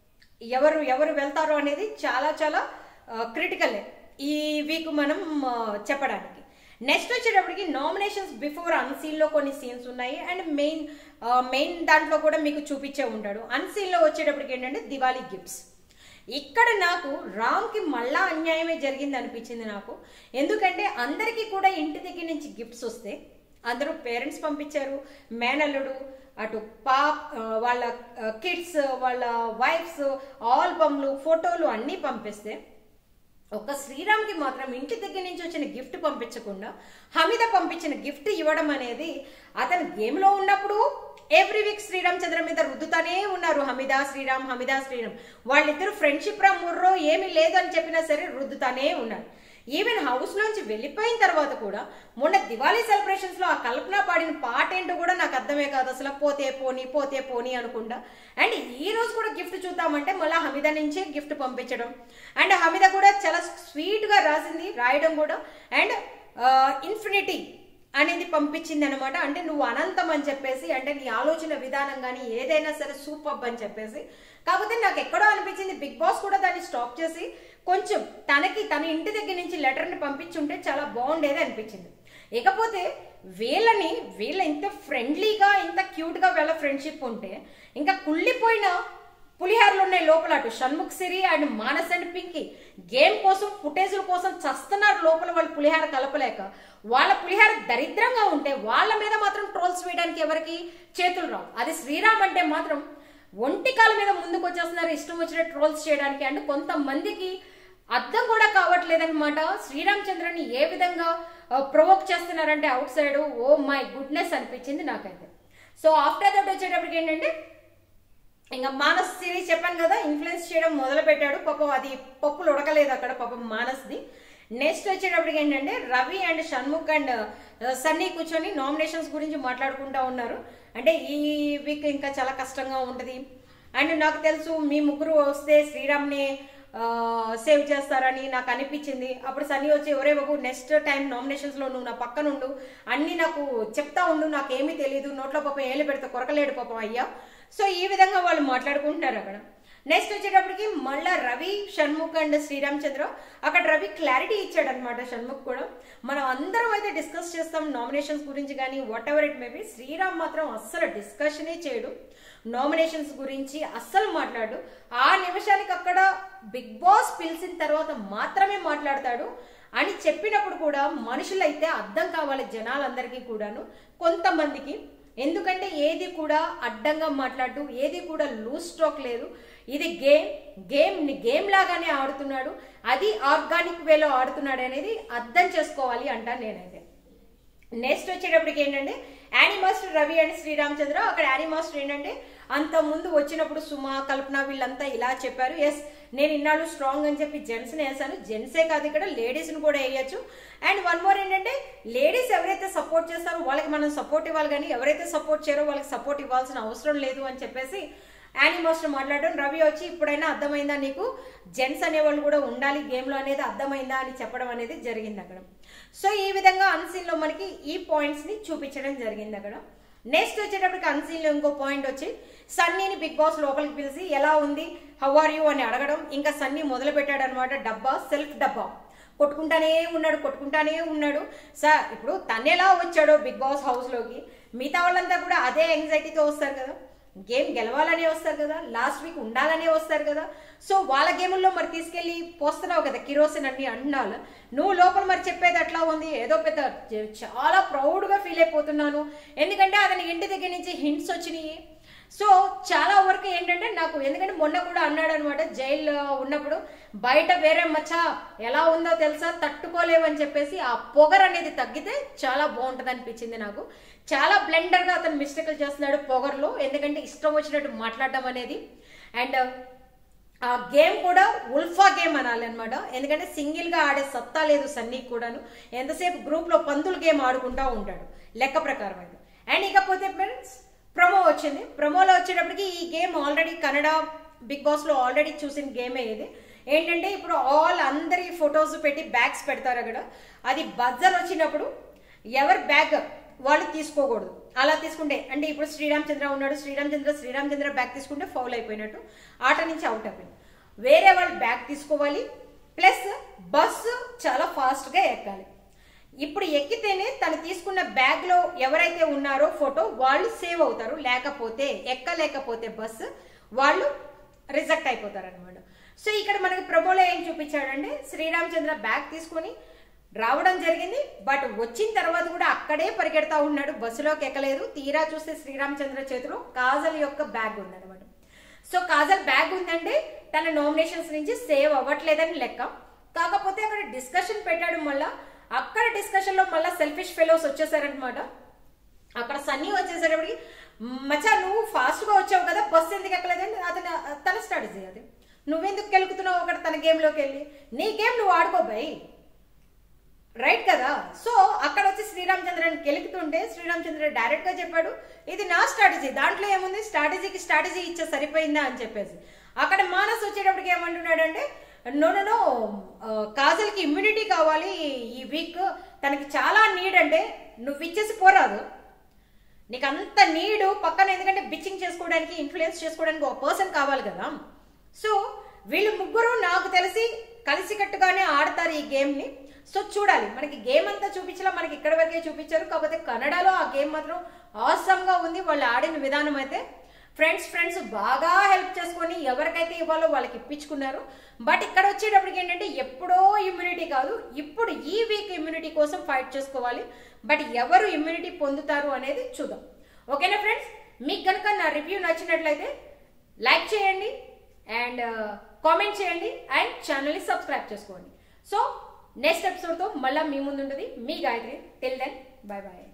ఎవరు ఎవరు వెళ్తారో అనేది చాలా చాలా క్రిటికల్ ఈ వీక్ మనం ఆ, చెప్పడానికి నెక్స్ట్ వచ్చేటప్పటికి నామినేషన్స్ బిఫోర్ అన్సీన్ లో కొన్ని సీన్స్ ఉన్నాయి అండ్ మెయిన్ మెయిన్ దాంట్లో కూడా మీకు చూపించే ఉంటాడు అన్సీన్ లో వచ్చేటప్పటికి ఏంటంటే దివాళీ గిఫ్ట్స్ ఇక్కడ నాకు రామ్కి మళ్ళా అన్యాయమే జరిగింది అనిపించింది నాకు ఎందుకంటే అందరికీ కూడా ఇంటి దగ్గర నుంచి గిఫ్ట్స్ వస్తే అందరూ పేరెంట్స్ పంపించారు మేనల్లుడు అటు పాప్ ఆ, వాళ్ళ కిడ్స్ వాళ్ళ వైఫ్స్ ఆల్బమ్లు ఫోటోలు అన్నీ పంపిస్తే ఒక్క శ్రీరామ్కి మాత్రం ఇంటి దగ్గర నుంచి వచ్చిన గిఫ్ట్ పంపించకుండా హమీద పంపించిన గిఫ్ట్ ఇవ్వడం అనేది అతను గేమ్లో ఉన్నప్పుడు ఎవ్రీ వీక్ శ్రీరామ్ చంద్ర మీద రుద్దుతానే ఉన్నారు హమీదా శ్రీరామ్ హమీదా శ్రీరామ్ వాళ్ళిద్దరు ఫ్రెండ్షిప్ రా ముర్రో ఏమీ లేదు అని చెప్పినా సరే రుద్దుతానే ఉన్నారు ఈవెన్ హౌస్ లోంచి వెళ్ళిపోయిన తర్వాత కూడా మొన్న దివాళీ సెలబ్రేషన్స్ లో ఆ కల్పన పాడిన పాట ఏంటో కూడా నాకు అర్థమే కాదు అసలు పోతే పోని పోతే పోని అనుకుంటా అండ్ ఈ రోజు కూడా గిఫ్ట్ చూద్దామంటే మళ్ళీ హమీద నుంచే గిఫ్ట్ పంపించడం అండ్ హమీద కూడా చాలా స్వీట్ గా రాసింది రాయడం కూడా అండ్ ఇన్ఫినిటీ అనేది పంపించింది అనమాట అంటే నువ్వు అనంతం అని చెప్పేసి అంటే నీ ఆలోచన విధానం కానీ ఏదైనా సరే సూపర్ అని చెప్పేసి కాకపోతే నాకు ఎక్కడో అనిపించింది బిగ్ బాస్ కూడా దాన్ని స్టాప్ చేసి కొంచెం తనకి తన ఇంటి దగ్గర నుంచి లెటర్ని పంపించుంటే చాలా బాగుండేది అనిపించింది ఇకపోతే వీళ్ళని వీళ్ళ ఇంత ఫ్రెండ్లీగా ఇంత క్యూట్గా వీళ్ళ ఫ్రెండ్షిప్ ఉంటే ఇంకా కుళ్ళిపోయిన పులిహారలు ఉన్నాయి లోపల అటు Shanmukh Siri and Manas and Pinky game కోసం ఫుటేజ్ల కోసం చస్తున్నారు లోపల వాళ్ళు పులిహార కలపలేక వాళ్ళ పులిహార దరిద్రంగా ఉంటే వాళ్ళ మీద మాత్రం ట్రోల్స్ వేయడానికి ఎవరికి చేతులు రావు అది శ్రీరామ్ అంటే మాత్రం ఒంటి కాల మీద ముందుకు వచ్చేస్తున్నారు ఇష్టం వచ్చిన ట్రోల్స్ చేయడానికి అండ్ కొంతమందికి అర్థం కూడా కావట్లేదన్నమాట శ్రీరామచంద్రని ఏ విధంగా ప్రొవోక్ చేస్తున్నారంటే outside oh my goodness అనిపించింది నాకైతే సో ఆఫ్టర్ దట్ వచ్చేటప్పటికి ఏంటంటే ఇంకా మానస్ సిరీస్ చెప్పాను కదా ఇన్ఫ్లుయెన్స్ చేయడం మొదలు పెట్టాడు పాపం అది పప్పులు ఉడకలేదు అక్కడ పాపం మానస్ది నెక్స్ట్ వచ్చేటప్పటికి ఏంటంటే Ravi and Shanmukh and Sunny కూర్చొని నామినేషన్స్ గురించి మాట్లాడుకుంటా ఉన్నారు అంటే ఈ వీక్ ఇంకా చాలా కష్టంగా ఉంటుంది అండ్ నాకు తెలుసు మీ ముగ్గురు వస్తే శ్రీరామ్ని సేవ్ చేస్తారని నాకు అనిపించింది అప్పుడు సన్నీ వచ్చి ఎవరే బాబు నెక్స్ట్ టైం నామినేషన్స్ లో నువ్వు నా పక్కన ఉండు అన్ని నాకు చెప్తా ఉండు నాకేమీ తెలియదు నోట్లో పాపం ఏళ్ళు పెడితే కొరకలేడు పాపం అయ్యా సో ఈ విధంగా వాళ్ళు మాట్లాడుకుంటున్నారు అక్కడ నెక్స్ట్ వచ్చేటప్పటికి మళ్ళా రవి షణ్ముఖ్ అండ్ శ్రీరామచంద్ర అక్కడ రవి క్లారిటీ ఇచ్చాడు అనమాట షణ్ముఖ్ కూడా మనం అందరం అయితే డిస్కస్ చేస్తాం నామినేషన్స్ గురించి కానీ whatever it maybe Sriram మాత్రం అస్సలు డిస్కషనే చేయడు నామినేషన్స్ గురించి అస్సలు మాట్లాడు ఆ నిమిషానికి అక్కడ బిగ్ బాస్ పిలిచిన తర్వాత మాత్రమే మాట్లాడతాడు అని చెప్పినప్పుడు కూడా మనుషులైతే అర్థం కావాలి జనాలందరికీ కూడాను కొంతమందికి ఎందుకంటే ఏది కూడా అడ్డంగా మాట్లాడు ఏది కూడా లూజ్ స్ట్రోక్ లేదు ఇది గేమ్ గేమ్ గేమ్ లాగానే ఆడుతున్నాడు అది ఆర్గానిక్ వేలో ఆడుతున్నాడు అనేది అర్థం చేసుకోవాలి అంటాను నేనైతే నెక్స్ట్ వచ్చేటప్పటికి ఏంటంటే Annie master Ravi and Sreeramachandra అక్కడ యానీ మాస్టర్ ఏంటంటే అంత ముందు వచ్చినప్పుడు సుమ కల్పన వీళ్ళంతా ఇలా చెప్పారు ఎస్ నేను ఇన్నాళ్ళు స్ట్రాంగ్ అని చెప్పి జెంట్స్ని వేసాను జెంట్సే కాదు ఇక్కడ లేడీస్ని కూడా వేయచ్చు అండ్ వన్ మోర్ ఏంటంటే లేడీస్ ఎవరైతే సపోర్ట్ చేస్తారో వాళ్ళకి మనం సపోర్ట్ ఇవ్వాలి కానీ ఎవరైతే సపోర్ట్ చేయరో వాళ్ళకి సపోర్ట్ ఇవ్వాల్సిన అవసరం లేదు అని చెప్పేసి యానీ మాస్టర్ మాట్లాడడం రవి వచ్చి ఇప్పుడైనా అర్థమైందా నీకు జెంట్స్ అనేవాళ్ళు కూడా ఉండాలి గేమ్లో అనేది అర్థమైందా అని చెప్పడం అనేది జరిగింది అక్కడ సో ఈ విధంగా అన్సీన్లో మనకి ఈ పాయింట్స్ని చూపించడం జరిగింది అక్కడ నెక్స్ట్ వచ్చేటప్పటికి అన్సీన్లో ఇంకో పాయింట్ వచ్చి సన్నీని బిగ్ బాస్ లోపలికి పిలిచి ఎలా ఉంది హౌ ఆర్ యూ అని అడగడం ఇంకా సన్నీ మొదలు పెట్టాడు అనమాట డబ్బా సెల్ఫ్ డబ్బా కొట్టుకుంటానే ఉన్నాడు కొట్టుకుంటానే ఉన్నాడు సార్ ఇప్పుడు తను ఎలా వచ్చాడో బిగ్ బాస్ హౌస్లోకి మిగతా వాళ్ళంతా కూడా అదే యాంగ్జైటీతో వస్తారు కదా గేమ్ గెలవాలనే వస్తారు కదా లాస్ట్ వీక్ ఉండాలనే వస్తారు కదా సో వాళ్ళ గేముల్లో మరి తీసుకెళ్ళి పోస్తున్నావు కదా కిరోసిన్ అన్ని అంటున్నాను నువ్వు లోపల మరి చెప్పేది అట్లా ఉంది ఏదో పెద్ద చాలా ప్రౌడ్గా ఫీల్ అయిపోతున్నాను ఎందుకంటే అతని ఇంటి దగ్గర నుంచి హింట్స్ వచ్చినాయి సో చాలా వరకు ఏంటంటే నాకు ఎందుకంటే మొన్న కూడా అన్నాడు అనమాట జైల్లో ఉన్నప్పుడు బయట వేరే మచ్చ ఎలా ఉందో తెలుసా తట్టుకోలేవని చెప్పేసి ఆ పొగర్ అనేది తగ్గితే చాలా బాగుంటుంది అనిపించింది నాకు చాలా బ్లెండర్గా అతను మిస్టేక్లు చేస్తున్నాడు పొగర్లో ఎందుకంటే ఇష్టం వచ్చినట్టు మాట్లాడడం అనేది అండ్ ఆ గేమ్ కూడా ఉల్ఫా గేమ్ అనాలి అనమాట ఎందుకంటే సింగిల్గా ఆడే సత్తా లేదు సన్నీకి కూడాను ఎంతసేపు గ్రూప్లో పందుల గేమ్ ఆడుకుంటా ఉంటాడు లెక్క ప్రకారం అయితే అండ్ ఇకపోతే ఫ్రెండ్స్ ప్రమో వచ్చింది ప్రమోలో వచ్చేటప్పటికి ఈ గేమ్ ఆల్రెడీ కన్నడ బిగ్ బాస్లో ఆల్రెడీ చూసిన గేమే ఇది ఏంటంటే ఇప్పుడు ఆల్ అందరి ఫొటోస్ పెట్టి బ్యాగ్స్ పెడతారు అక్కడ అది బజ్జర్ వచ్చినప్పుడు ఎవరి బ్యాగ్ వాళ్ళు తీసుకోకూడదు అలా తీసుకుంటే అంటే ఇప్పుడు శ్రీరామచంద్ర ఉన్నాడు శ్రీరామచంద్ర శ్రీరామచంద్ర బ్యాగ్ తీసుకుంటే ఫౌల్ అయిపోయినట్టు ఆట నుంచి అవుట్ అయిపోయింది వేరే వాళ్ళు బ్యాగ్ తీసుకోవాలి ప్లస్ బస్సు చాలా ఫాస్ట్గా ఎక్కాలి ఇప్పుడు ఎక్కితేనే తను తీసుకున్న బ్యాగ్లో ఎవరైతే ఉన్నారో ఫోటో వాళ్ళు సేవ్ అవుతారు లేకపోతే ఎక్కలేకపోతే బస్సు వాళ్ళు రిజెక్ట్ అయిపోతారు అనమాట సో ఇక్కడ మనకి ప్రమోలో ఏం చూపించాడంటే శ్రీరామచంద్ర బ్యాగ్ తీసుకొని రావడం జరిగింది బట్ వచ్చిన తర్వాత కూడా అక్కడే పరిగెడతా ఉన్నాడు బస్సులోకి ఎక్కలేదు తీరా చూస్తే శ్రీరామచంద్ర చేతిలో కాజల్ యొక్క బ్యాగ్ ఉందన్నమాట సో కాజల్ బ్యాగ్ ఉందంటే తన నామినేషన్స్ నుంచి సేవ్ అవ్వట్లేదని లెక్క కాకపోతే అక్కడ డిస్కషన్ పెట్టాడు మళ్ళా అక్కడ డిస్కషన్ లో మళ్ళీ సెల్ఫిష్ ఫెలోస్ వచ్చేసారనమాట అక్కడ సన్నీ వచ్చేసరికి మచ్చా నువ్వు ఫాస్ట్ గా వచ్చావు కదా బస్సు ఎందుకు ఎక్కలేదండి అతను తన స్ట్రాటజీ అది నువ్వెందుకు కెలుకుతున్నావు అక్కడ తన గేమ్లోకి వెళ్ళి నీ గేమ్ నువ్వు ఆడుకోబాయి రైట్ కదా సో అక్కడ వచ్చి శ్రీరామచంద్రని కెలుకుతుంటే శ్రీరామచంద్ర డైరెక్ట్ గా చెప్పాడు ఇది నా స్ట్రాటజీ దాంట్లో ఏముంది స్ట్రాటజీకి స్ట్రాటజీ ఇచ్చే సరిపోయిందా అని చెప్పేసి అక్కడ మానస్ వచ్చేటప్పటికి ఏమంటున్నాడంటే నో నో నో కాజల్కి ఇమ్యూనిటీ కావాలి ఈ వీక్ తనకి చాలా నీడ్ అంటే నువ్వు ఇచ్చేసి పోరాదు నీకు అంత నీడు పక్కన ఎందుకంటే బిచ్చింగ్ చేసుకోవడానికి ఇన్ఫ్లుయెన్స్ చేసుకోవడానికి ఒక పర్సన్ కావాలి కదా సో వీళ్ళు ముగ్గురు నాకు తెలిసి కలిసికట్టుగానే ఆడతారు ఈ గేమ్ని సో చూడాలి మనకి గేమ్ అంతా చూపించలా మనకి ఇక్కడ వరకే చూపించారు కాకపోతే కన్నడలో ఆ గేమ్ మాత్రం ఆసంగా ఉంది వాళ్ళు ఆడిన విధానం అయితే ఫ్రెండ్స్ ఫ్రెండ్స్ బాగా హెల్ప్ చేసుకొని ఎవరికైతే ఇవ్వాలో వాళ్ళకి ఇప్పించుకున్నారు బట్ ఇక్కడ వచ్చేటప్పటికి ఏంటంటే ఎప్పుడో ఇమ్యూనిటీ కాదు ఇప్పుడు ఈ వీక్ ఇమ్యూనిటీ కోసం ఫైట్ చేసుకోవాలి బట్ ఎవరు ఇమ్యూనిటీ పొందుతారు అనేది చూద్దాం ఓకేనా ఫ్రెండ్స్ మీకు కనుక నా రివ్యూ నచ్చినట్లయితే లైక్ చేయండి అండ్ కామెంట్ చేయండి అండ్ ఛానల్ని సబ్స్క్రైబ్ చేసుకోండి సో నెక్స్ట్ ఎపిసోడ్తో మళ్ళీ మీ ముందు ఉంటుంది మీ Gayathri till then bye bye